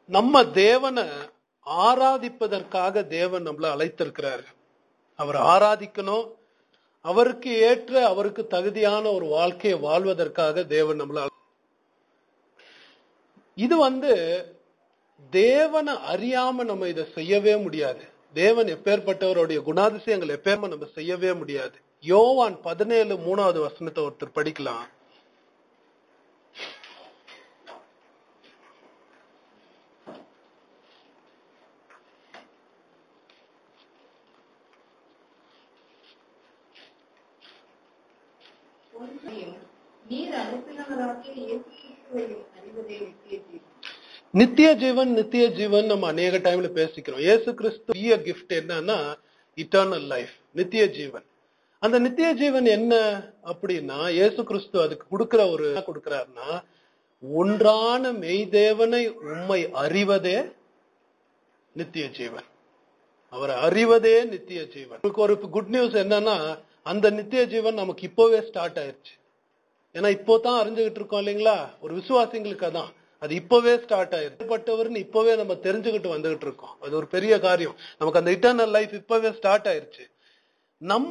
நம்ம தேவனை ஆராதிப்பதற்காக தேவன் நம்மள அழைத்திருக்கிறார் அவர் ஆராதிக்கணும் அவருக்கு ஏற்ற அவருக்கு தகுதியான ஒரு வாழ்க்கையை வாழ்வதற்காக தேவன் நம்மள அழை- இது வந்து தேவனை அறியாம நம்ம இதை செய்யவே முடியாது தேவன் எப்பேற்பட்டவருடைய குணாதிசயங்கள் எப்பேர்ம நம்ம செய்யவே முடியாது யோவான் பதினேழு மூணாவது வசனத்தை ஒருத்தர் படிக்கலாம் ஒன்றையும் நீர் அனுப்பினவராகிய இயேசு கிறிஸ்துவை அறிவதே நித்திய ஜீவன். நித்திய ஜீவன் நித்திய ஜீவன் நம்ம அநேக டைம்ல பேசிக்கிறோம் இயேசு கிறிஸ்து கிஃப்ட் என்னன்னா இட்டர்னல் லைஃப் நித்திய ஜீவன் அந்த நித்திய ஜீவன் என்ன அப்படின்னா இயேசு கிறிஸ்து அதுக்கு கொடுக்கிற ஒரு என்ன கொடுக்கிறாருன்னா ஒன்றான மெய்தேவனை உம்மை அறிவதே நித்திய ஜீவன் அவரை அறிவதே நித்திய ஜீவன் உங்களுக்கு ஒரு குட் நியூஸ் என்னன்னா அந்த நித்திய ஜீவன் நமக்கு இப்போவே ஸ்டார்ட் ஆயிருச்சு ஏன்னா இப்போ தான் அறிஞ்சுகிட்டு இருக்கோம் இல்லைங்களா ஒரு விசுவாசிங்களுக்கு அதான் அது இப்போவே ஸ்டார்ட் ஆயிருக்கு பட்டவர்னு இப்போவே நம்ம தெரிஞ்சுக்கிட்டு வந்துகிட்டு இருக்கோம் அது ஒரு பெரிய காரியம் நமக்கு அந்த இட்டர்னல் லைஃப் இப்போவே ஸ்டார்ட் ஆயிருச்சு நம்ம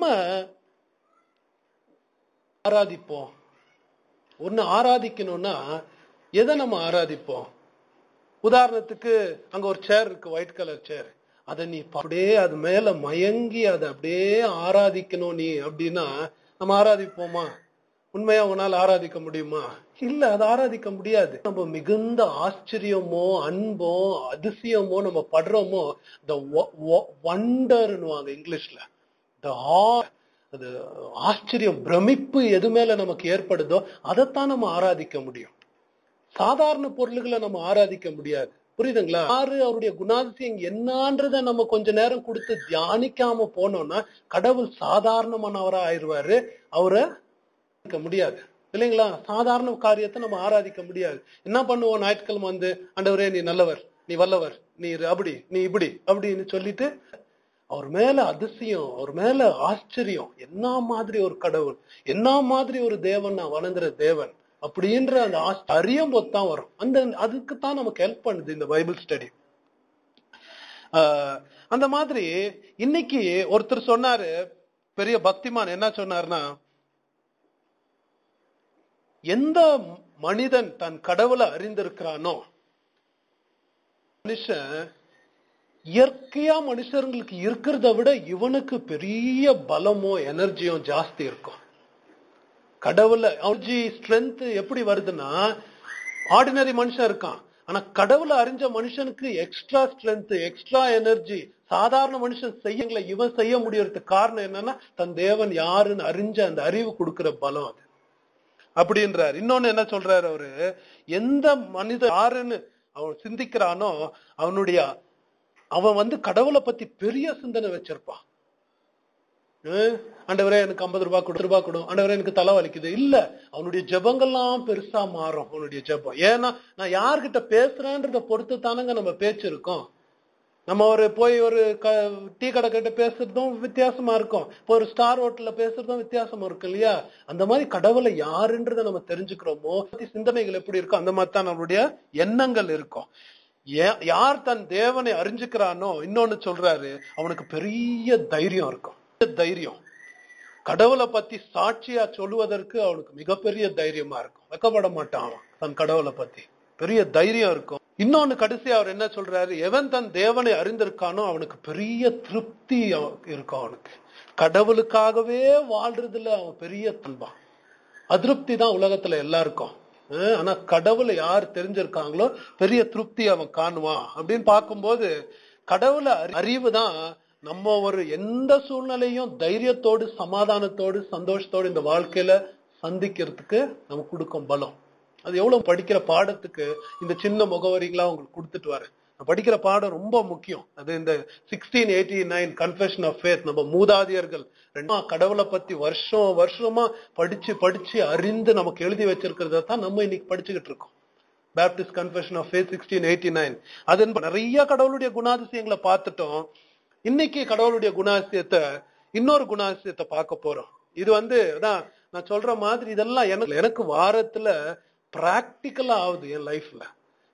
ஆராதிப்போம் ஒன்னு ஆராதிக்கணும்னா எதை நம்ம ஆராதிப்போம் உதாரணத்துக்கு அங்க ஒரு சேர் இருக்கு ஒயிட் கலர் சேர் அதை நீ அப்படியே அது மேல மயங்கி அதை அப்படியே ஆராதிக்கணும் நீ அப்படின்னா நம்ம ஆராதிப்போமா உண்மையா உன்னால ஆராதிக்க முடியுமா இல்ல அதை ஆராதிக்க முடியாது நம்ம மிகுந்த ஆச்சரியமோ அன்போ அதிசயமோ நம்ம படுறோமோ இந்த வண்டர்னுவாங்க இங்கிலீஷ்ல the awe, அது ஆச்சரியம் பிரமிப்பு எது மேல நமக்கு ஏற்படுதோ அதைத்தான் நம்ம ஆராதிக்க முடியும் சாதாரண பொருள்களை நம்ம ஆராதிக்க முடியாது புரியுதுங்களா யாரு அவருடைய குணாதிசயம் என்னன்றத நம்ம கொஞ்ச நேரம் கொடுத்து தியானிக்காம போனோம்னா கடவுள் சாதாரணமானவரா ஆயிடுவாரு அவரை ஆராதிக்க முடியாது இல்லைங்களா சாதாரண காரியத்தை நம்ம ஆராதிக்க முடியாது என்ன பண்ணுவோம் ஞாயிற்றுக்கிழமை வந்து ஆண்டவரே நீ நல்லவர் நீ வல்லவர் நீ இரு அப்படி நீ இப்படி அப்படின்னு சொல்லிட்டு அவர் மேல அதிசயம் அவர் மேல ஆச்சரியம் என்ன மாதிரி ஒரு கடவுள் என்ன மாதிரி ஒரு தேவன் நான் வணங்குற தேவன் அப்படின்ற அந்த ஆச்ச- அறியும் போது தான் வரும் அந்த அதுக்கு தான் நமக்கு ஹெல்ப் பண்ணுது இந்த பைபிள் ஸ்டடி அந்த மாதிரி இன்னைக்கு ஒருத்தர் சொன்னாரு பெரிய பக்திமான் என்ன சொன்னாருன்னா எந்த மனிதன் தன் கடவுளை அறிந்திருக்கிறானோ மனுஷன் இயற்கையா மனுஷங்களுக்கு இருக்கிறத விட இவனுக்கு பெரிய பலமோ எனர்ஜியோ ஜாஸ்தி இருக்கும் கடவுள எனர்ஜி ஸ்ட்ரென்த் எப்படி வருதுன்னா ஆர்டினரி மனுஷன் இருக்கான் ஆனா கடவுளை அறிஞ்ச மனுஷனுக்கு எக்ஸ்ட்ரா ஸ்ட்ரென்த் எக்ஸ்ட்ரா எனர்ஜி சாதாரண மனுஷன் செய்யல இவன் செய்ய முடியறதுக்கு காரணம் என்னன்னா தன் தேவன் யாருன்னு அறிஞ்ச அந்த அறிவு கொடுக்கிற பலம் அது அப்படின்றார் இன்னொன்னு என்ன சொல்றாரு அவரு எந்த மனித யாருன்னு அவன் சிந்திக்கிறானோ அவனுடைய அவன் வந்து கடவுளை பத்தி பெரிய சிந்தனை வச்சிருப்பான் ஹம், ஆண்டவரே எனக்கு ஐம்பது ரூபாய் கொடு ரூபாய் கொடு ஆண்டவரே எனக்கு தலை வலிக்குது இல்ல அவனுடைய ஜெபங்கள்லாம் பெருசா மாறும் அவனுடைய ஜெபம் ஏன்னா நான் யார்கிட்ட பேசுறேன்றத பொறுத்து தானங்க நம்ம பேச்சு இருக்கோம் நம்ம ஒரு போய் ஒரு க- டீ கடை கிட்ட பேசுறதும் வித்தியாசமா இருக்கும் இப்போ ஒரு ஸ்டார் ஹோட்டல்ல பேசுறதும் வித்தியாசமா இருக்கும் இல்லையா அந்த மாதிரி கடவுளை யாருன்றத நம்ம தெரிஞ்சுக்கிறோமோ பத்தி சிந்தனைகள் எப்படி இருக்கோ அந்த மாதிரி தான் நம்மளுடைய எண்ணங்கள் இருக்கும் ஏ- யார் தன் தேவனை அறிஞ்சுக்கிறானோ இன்னொன்னு சொல்றாரு அவனுக்கு பெரிய தைரியம் இருக்கும் தைரியம் கடவுளை பத்தி சாட்சியா சொல்லுவதற்கு அவனுக்கு மிகப்பெரிய தைரியமா இருக்கும் வெக்கப்பட மாட்டான் அவன் தன் கடவுளை பத்தி பெரிய தைரியம் இருக்கும் இன்னொன்னு கடைசி அவர் என்ன சொல்றாரு எவன் தன் தேவனை அறிந்திருக்கானோ அவனுக்கு பெரிய திருப்தி அவ- இருக்கும் அவனுக்கு கடவுளுக்காகவே வாழ்றதுல அவன் பெரிய தன்பான் அதிருப்தி தான் உலகத்துல எல்லாருக்கும் அஹ் ஆனா கடவுளை யார் தெரிஞ்சிருக்காங்களோ பெரிய திருப்தி அவன் காணுவான் அப்படின்னு பார்க்கும்போது கடவுளை அறிவு தான் நம்ம ஒரு எந்த சூழ்நிலையும் தைரியத்தோடு சமாதானத்தோடு சந்தோஷத்தோடு இந்த வாழ்க்கையில சந்திக்கிறதுக்கு நமக்கு கொடுக்கும் பலம் அது எவ்வளவு படிக்கிற பாடத்துக்கு இந்த சின்ன முகவரிகளா உங்களுக்கு கொடுத்துட்டு வரேன் நான் படிக்கிற பாடம் ரொம்ப முக்கியம் அது இந்த sixteen eighty nine confession of faith நம்ம மூதாதியர்கள் ரெண்டா கடவுளை பத்தி வருஷம் வருஷமா படிச்சு படிச்சு அறிந்து நமக்கு எழுதி வச்சிருக்கிறத தான் நம்ம இன்னைக்கு படிச்சுக்கிட்டு இருக்கோம் Baptist confession of faith sixteen eighty nine அது நிறைய கடவுளுடைய குணாதிசயங்களை பார்த்துட்டோம் இன்னைக்கு கடவுளுடைய குணாதிசயத்தை இன்னொரு குணாதிசயத்தை பார்க்க போறோம் இது வந்து அதான் நான் சொல்ற மாதிரி இதெல்லாம் எனக்கு எனக்கு வாரத்துல பிராக்டிக்கலா ஆகுது என் லைஃப்ல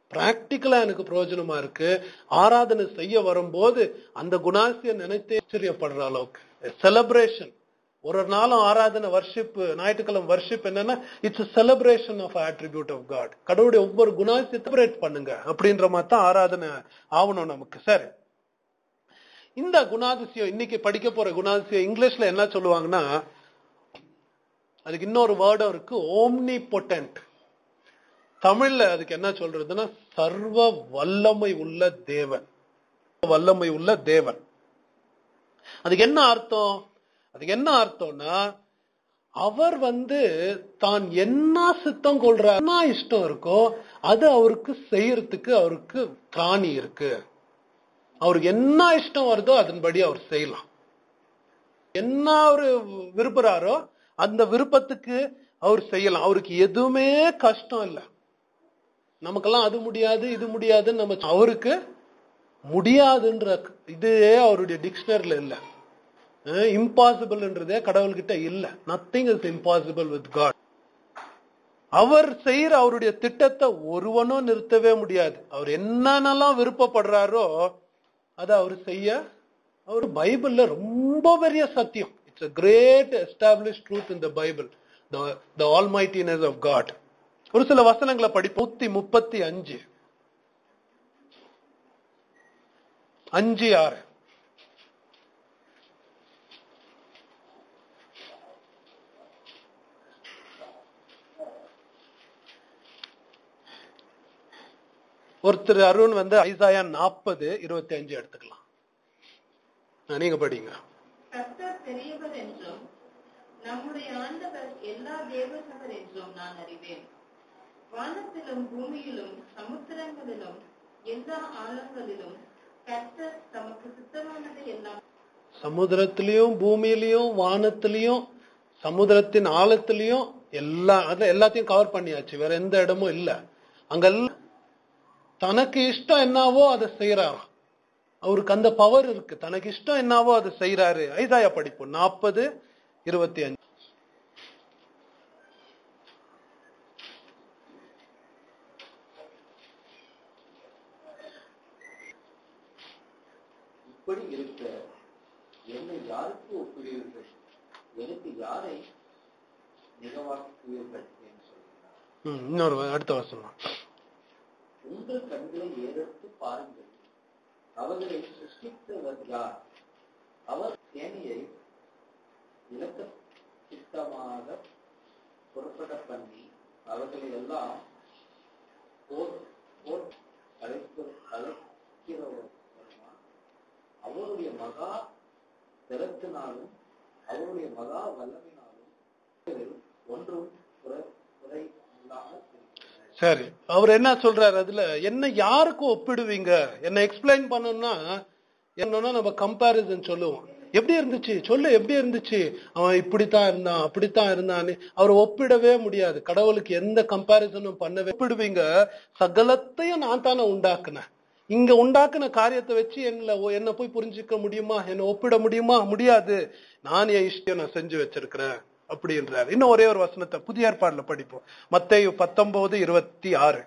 பிராக்டிக்கலா எனக்கு பிரயோஜனமா இருக்கு ஆராதனை செய்ய வரும்போது அந்த குணாசிய நினைத்து ஆச்சரியப்படுற அளவுக்கு செலிப்ரேஷன் ஒரு நாளும் ஆராதனை வர்ஷிப் ஞாயிற்றுக்கிழமை வர்ஷிப் என்னன்னா it's celebration of attribute of God கடவுளுடைய ஒவ்வொரு குணாசியை செலிப்ரேட் பண்ணுங்க அப்படின்ற மாதிரி தான் ஆராதனை ஆகணும் நமக்கு சரி இந்த குணாதிசயம் இன்னைக்கு படிக்க போற குணாதிசயம் இங்கிலீஷ்ல என்ன சொல்லுவாங்கன்னா அதுக்கு இன்னொரு வேர்டும் இருக்கு ஓம்னி பொட்டன்ட் தமிழ்ல அதுக்கு என்ன சொல்றதுன்னா சர்வ வல்லமை உள்ள தேவன் வல்லமை உள்ள தேவன் அதுக்கு என்ன அர்த்தம் அதுக்கு என்ன அர்த்தம்னா அவர் வந்து தான் என்ன சித்தம் கொள்றார் என்ன இஷ்டம் இருக்கோ அது அவருக்கு செய்யறதுக்கு அவருக்கு திராணி இருக்கு அவருக்கு என்ன இஷ்டம் வருதோ அதன்படி அவர் செய்யலாம் என்ன அவரு விரும்புறாரோ அந்த விருப்பத்துக்கு அவர் செய்யலாம் அவருக்கு எதுவுமே கஷ்டம் இல்லை நமக்கெல்லாம் அது முடியாது இது முடியாதுன்னு நம்ம அவருக்கு முடியாதுன்ற இதே அவருடைய டிக்ஷனரியில இல்ல இம்பாசிபிள்ன்றதே கடவுள்கிட்ட இல்ல nothing is impossible with God அவர் செய்யற அவருடைய திட்டத்தை ஒருவனும் நிறுத்தவே முடியாது அவர் என்னென்னலாம் விருப்பப்படுறாரோ அதை அவர் செய்ய அவர் பைபிள்ல ரொம்ப பெரிய சத்தியம் it's a great establish truth in the Bible the almightiness of God ஒரு சில வசனங்களை படி நூத்தி முப்பத்தி அஞ்சு அஞ்சு ஆறு ஒருத்தர் அருண் வந்து ஐசாயா நாற்பது இருபத்தி அஞ்சு எடுத்துக்கலாம் அஹ் நீங்க படிங்க கர்த்தர் பெரியவர் என்றும் நம்முடைய ஆண்டவர் எல்லா தேவசவர் என்றும் நான் அறிவேன் வானத்திலும் பூமியிலும் சமுத்திரங்களிலும் எல்லா ஆழங்களிலும் கர்த்தர் தமக்கு சுத்தமானதை எல்லாம் சமுத்திரத்திலையும் பூமியிலையும் வானத்திலையும் சமுத்திரத்தின் ஆழத்திலையும் எல்லா அதுல எல்லாத்தையும் கவர் பண்ணியாச்சு வேற எந்த இடமும் இல்ல அங்கெல்லாம் தனக்கு இஷ்டம் என்னவோ அதை செய்யறாராம் அவருக்கு அந்த பவர் இருக்கு தனக்கு இஷ்டம் என்னவோ அதை செய்யறாரு ஐசாயா படிப்போம் நாற்பது இருபத்தி அஞ்சு இப்படி இருக்க என்னை யாருக்கு ஒப்பிடுவீர்கள் எனக்கு யாரை நிகவாக்குவீர்கள் என்று சொல்கிறார் ம், இன்னொரு அடுத்த வசனம் உங்கள் கண்களை ஏறெடுத்து பாருங்கள் அவர்களை சிருஷ்டித்தவர் யார் அவர் சேனையை இலக்க திட்டமாக புறப்பட பண்ணி அவர்களை எல்லாம் போர் போர் அழைப்பு அழைக்கிறவருமா அவருடைய மகா திறத்தினாலும் அவருடைய மகா வல்லமினாலும் இவரில் ஒன்றும் குறை குறை இல்லாமல் இருக்கிறது. சரி அவர் என்ன சொல்றாரு அதுல என்ன யாருக்கு ஒப்பிடுவீங்க என்ன எக்ஸ்பிளைன் பண்ணணும்னா என்னன்னா நம்ம கம்பாரிசன் சொல்லுவோம் எப்படி இருந்துச்சு சொல்லு எப்படி இருந்துச்சு அவன் இப்படித்தான் இருந்தான் அப்படித்தான் இருந்தான்னு அவர் ஒப்பிடவே முடியாது கடவுளுக்கு எந்த கம்பாரிசனும் பண்ணவே ஒப்பிடுவீங்க சகலத்தையும் நான் தானே உண்டாக்குனேன் இங்க உண்டாக்குன காரியத்தை வச்சு என்ன என்ன போய் புரிஞ்சுக்க முடியுமா என்ன ஒப்பிட முடியுமா முடியாது நான் என் இஷ்டம் நான் செஞ்சு வச்சிருக்கிறேன் அப்படின்றார் இன்னும் ஒரே ஒரு வசனத்தை புதிய ஏற்பாடுல படிப்போம் மத்தேயு பத்தொன்பது இருபத்தி ஆறு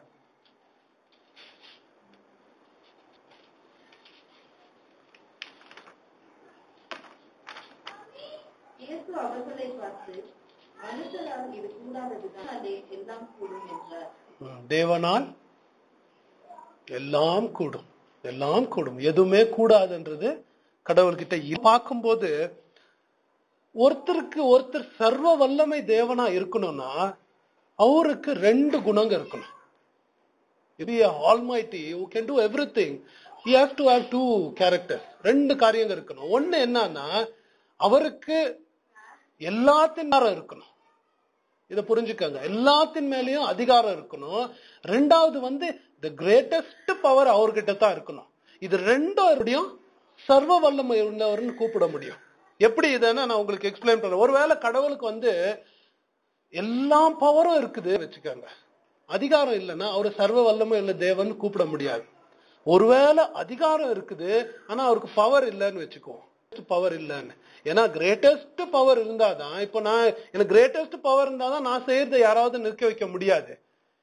இயேசு அவர்களை பார்த்து மனுஷரால் இது கூடாததுதான் அதே எல்லாம் கூடும் என்றார் ம், தேவனால் எல்லாம் கூடும் எல்லாம் கூடும் எதுவுமே கூடாதுன்றது கடவுள்கிட்ட இ- பார்க்கும்போது ஒருத்தருக்கு ஒருத்தர் சர்வ வல்லமை தேவனா இருக்கணும்னா அவருக்கு ரெண்டு குணங்க இருக்கணும் இது almighty who can do everything he has to have two characters ரெண்டு காரியங்கள் இருக்கணும் ஒண்ணு என்னன்னா அவருக்கு எல்லாத்தின் நேரம் இருக்கணும் இதை புரிஞ்சுக்கங்க எல்லாத்தின் மேலயும் அதிகாரம் இருக்கணும் ரெண்டாவது வந்து த கிரேட்டஸ்ட் பவர் அவர்கிட்ட தான் இருக்கணும் இது ரெண்டும் சர்வ வல்லமை உள்ளவர்னு கூப்பிட முடியும் எப்படி இதுன்னு நான் உங்களுக்கு எக்ஸ்பிளைன் பண்றேன் ஒருவேளை கடவுளுக்கு வந்து எல்லா பவரும் இருக்குது வச்சுக்கோங்க அதிகாரம் இல்லைன்னா அவர் சர்வ வல்லமை உள்ள தேவன் கூப்பிட முடியாது ஒருவேளை அதிகாரம் இருக்குது ஆனா அவருக்கு பவர் இல்லைன்னு வச்சுக்குவோம் பவர் இல்லைன்னு ஏன்னா கிரேட்டஸ்ட் பவர் இருந்தாதான் இப்போ நான் எனக்கு கிரேட்டஸ்ட் பவர் இருந்தாதான் நான் செய்யறதை யாராவது நிற்க வைக்க முடியாது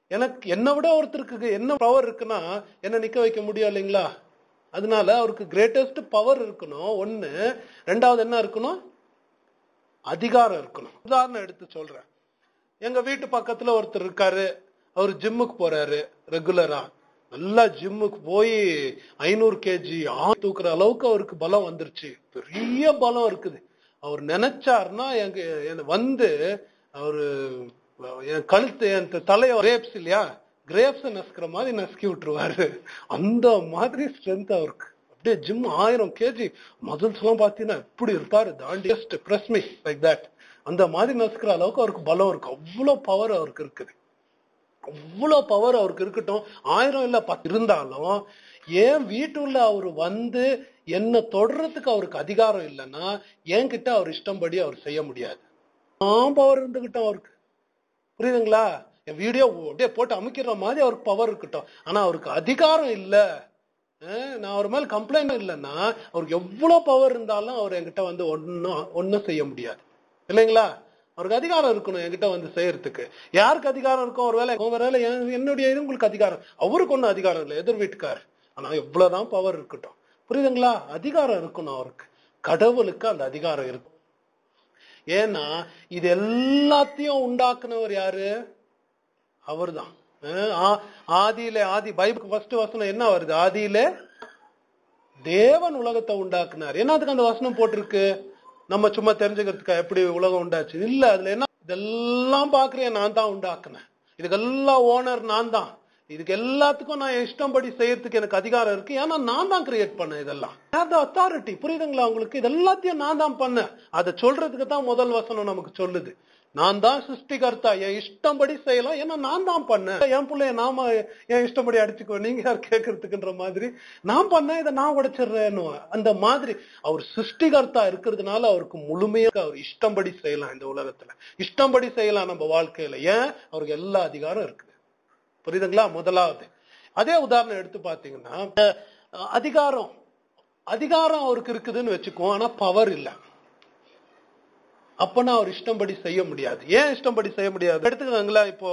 எனக்கு என்னை விட ஒருத்தருக்கு என்ன பவர் இருக்குன்னா என்ன நிக்க வைக்க முடியும் இல்லைங்களா அதனால அவருக்கு கிரேட்டஸ்ட் பவர் இருக்கணும் ஒண்ணு ரெண்டாவது என்ன இருக்கணும் அதிகாரம் இருக்கணும் உதாரணம் எடுத்து சொல்றேன் எங்க வீட்டு பக்கத்துல ஒருத்தர் இருக்காரு அவர் ஜிம்முக்கு போறாரு ரெகுலரா நல்லா ஜிம்முக்கு போய் ஐநூறு கேஜி தூக்குற அளவுக்கு அவருக்கு பலம் வந்துருச்சு பெரிய பலம் இருக்குது அவர் நினைச்சாருன்னா எங்க என்ன வந்து அவரு என் கழுத்து என் தலைய கிரேப்ஸ் இல்லையா கிரேப்ஸ் நசுக்கிற மாதிரி நசுக்கி விட்டுருவாரு அந்த மாதிரி ஸ்ட்ரென்த் அவருக்கு அப்படியே ஜிம் ஆயிரம் கேஜி மசில்ஸ் எல்லாம் பாத்தீங்கன்னா இப்படி இருப்பாரு தாண்டி just press me like that அந்த மாதிரி நசுக்கிற அளவுக்கு அவருக்கு பலம் இருக்கு அவ்வளவு பவர் அவருக்கு இருக்குது அவ்வளவு பவர் அவருக்கு இருக்கட்டும் ஆயிரம் இல்ல பத்து இருந்தாலும் ஏன் வீட்டுள்ள அவர் வந்து என்ன தொடர்றதுக்கு அவருக்கு அதிகாரம் இல்லைன்னா என்கிட்ட அவர் இஷ்டம்படி அவர் செய்ய முடியாது நான் பவர் இருந்துகிட்டோம் அவருக்கு புரியுதுங்களா என் வீடியோ அப்படியே போட்டு அமைக்கிற மாதிரி அவருக்கு பவர் இருக்கட்டும் ஆனா அவருக்கு அதிகாரம் இல்ல அஹ் நான் அவர் மேல கம்ப்ளைண்ட் இல்லைன்னா அவருக்கு எவ்வளவு பவர் இருந்தாலும் அவர் என்கிட்ட வந்து ஒன்னும் ஒன்னும் செய்ய முடியாது இல்லைங்களா அவருக்கு அதிகாரம் இருக்கணும் என்கிட்ட வந்து செய்யறதுக்கு யாருக்கு அதிகாரம் இருக்கும் ஒரு வேலை ஒரு வேலை என்- என்னுடைய இது உங்களுக்கு அதிகாரம் அவருக்கு ஒன்றும் அதிகாரம் இல்லை எதிர் வீட்டுக்கார் ஆனா எவ்வளவுதான் பவர் இருக்கட்டும் புரியுதுங்களா அதிகாரம் இருக்கணும் அவருக்கு கடவுளுக்கு அந்த அதிகாரம் இருக்கும் ஏன்னா இது எல்லாத்தையும் உண்டாக்குனவர் யாரு அவர்தான் அஹ் ஆ- ஆதியிலே ஆதி பைபிள் ஃபர்ஸ்ட் வசனம் என்ன வருது ஆதியிலே தேவன் உலகத்தை உண்டாக்குனார் என்னத்துக்கு அந்த வசனம் போட்டிருக்கு நம்ம சும்மா தெரிஞ்சுக்கிறதுக்கா எப்படி உலகம் உண்டாச்சு இல்ல அதுல என்ன இதெல்லாம் பாக்குறேன் நான் தான் உண்டாக்குனேன் இதுக்கெல்லாம் ஓனர் நான் தான் இதுக்கு எல்லாத்துக்கும் நான் என் இஷ்டம்படி செய்யறதுக்கு எனக்கு அதிகாரம் இருக்கு ஏன்னா நான் தான் கிரியேட் பண்ணேன் இதெல்லாம் அத்தாரிட்டி புரியுதுங்களா உங்களுக்கு இது எல்லாத்தையும் நான் தான் பண்ணேன் அதை சொல்றதுக்கு தான் முதல் வசனம் நமக்கு சொல்லுது நான் தான் சிருஷ்டிகர்த்தா என் இஷ்டம்படி செய்யலாம் ஏன்னா நான் தான் பண்ணேன் என் பிள்ளைய நாம என் இஷ்டப்படி அடிச்சுக்கோ நீங்க யார் கேட்கறதுக்குன்ற மாதிரி நான் பண்ணேன் இதை நான் உடைச்சிடுறேன்னு அந்த மாதிரி அவர் சிருஷ்டிகர்த்தா இருக்கிறதுனால அவருக்கு முழுமையாக அவர் இஷ்டம்படி செய்யலாம் இந்த உலகத்துல இஷ்டம்படி செய்யலாம் நம்ம வாழ்க்கையில ஏன் அவருக்கு எல்லா அதிகாரம் இருக்குது புரியுதுங்களா முதலாவது அதே உதாரணம் எடுத்து பாத்தீங்கன்னா அஹ் அதிகாரம் அதிகாரம் அவருக்கு இருக்குதுன்னு வச்சுக்குவோம் ஆனா பவர் இல்ல அப்பனா அவர் இஷ்டம்படி செய்ய முடியாது ஏன் இஷ்டம்படி செய்ய முடியாது எடுத்துக்கோங்களா இப்போ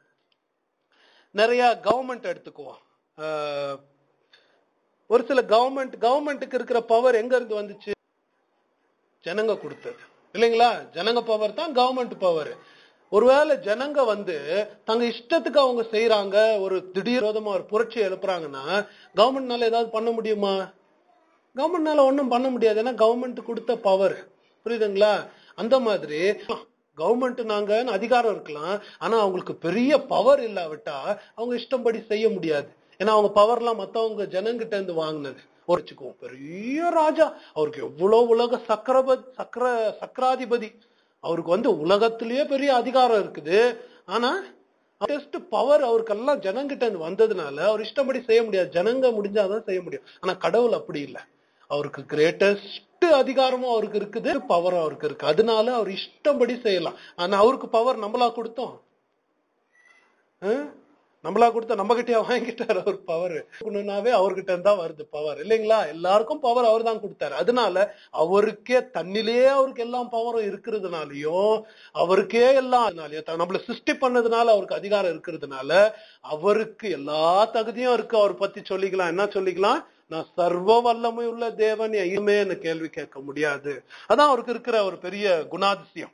நிறைய கவர்மெண்ட் எடுத்துக்குவோம் அஹ் ஒரு சில கவர்மெண்ட் கவர்மெண்ட்டுக்கு இருக்கிற பவர் எங்க இருந்து வந்துச்சு ஜனங்க கொடுத்தது இல்லைங்களா ஜனங்க பவர் தான் கவர்மெண்ட் பவர் ஒருவேளை ஜனங்க வந்து தங்க இஷ்டத்துக்கு அவங்க செய்யறாங்க ஒரு திடீர் விரோதமா ஒரு புரட்சி எழுப்புறாங்கன்னா கவர்மெண்ட்னால ஏதாவது பண்ண முடியுமா கவர்மெண்ட்னால ஒண்ணும் பண்ண முடியாது ஏன்னா கவர்மெண்ட் கொடுத்த பவர் புரியுதுங்களா அந்த மாதிரி கவர்மெண்ட் நாங்க அதிகாரம் இருக்கலாம் ஆனா அவங்களுக்கு பெரிய பவர் இல்லாவிட்டா அவங்க இஷ்டம்படி செய்ய முடியாது ஏன்னா அவங்க பவர்லாம் மத்தவங்க ஜனங்கிட்ட இருந்து வாங்கினது வச்சுக்குவோம் பெரிய ராஜா அவருக்கு எவ்வளவு உலக சக்கரபதி சக்கர சக்கராதிபதி அவருக்கு வந்து உலகத்திலேயே பெரிய அதிகாரம் இருக்குது ஆனா டெஸ்ட் பவர் அவருக்கெல்லாம் ஜனங்கிட்ட இருந்து வந்ததுனால அவர் இஷ்டப்படி செய்ய முடியாது ஜனங்க முடிஞ்சாதான் செய்ய முடியும் ஆனா கடவுள் அப்படி இல்லை அவருக்கு கிரேட்டஸ்ட் அதிகாரமும் அவருக்கு இருக்குது பவரும் அவருக்கு இருக்கு அதனால அவர் இஷ்டப்படி செய்யலாம் ஆனா அவருக்கு பவர் நம்மளா கொடுத்தோம் ஆஹ்? நம்மளா கொடுத்த நம்ம கிட்டே வாங்கிட்டாரு அவர் பவர் கொடுக்கணும்னாவே அவர்கிட்ட இருந்தா வருது பவர் இல்லைங்களா எல்லாருக்கும் பவர் அவர் தான் கொடுத்தாரு அதனால அவருக்கே தன்னிலேயே அவருக்கு எல்லாம் பவரும் இருக்கிறதுனாலயும் அவருக்கே எல்லாம் அதனாலயும் த- நம்மள சிருஷ்டி பண்ணதுனால அவருக்கு அதிகாரம் இருக்கிறதுனால அவருக்கு எல்லா தகுதியும் இருக்கு அவர் பத்தி சொல்லிக்கலாம் என்ன சொல்லிக்கலாம் நான் சர்வ வல்லமை உள்ள தேவன் எதுவுமே என்ன கேள்வி கேட்க முடியாது அதான் அவருக்கு இருக்கிற ஒரு பெரிய குணாதிசயம்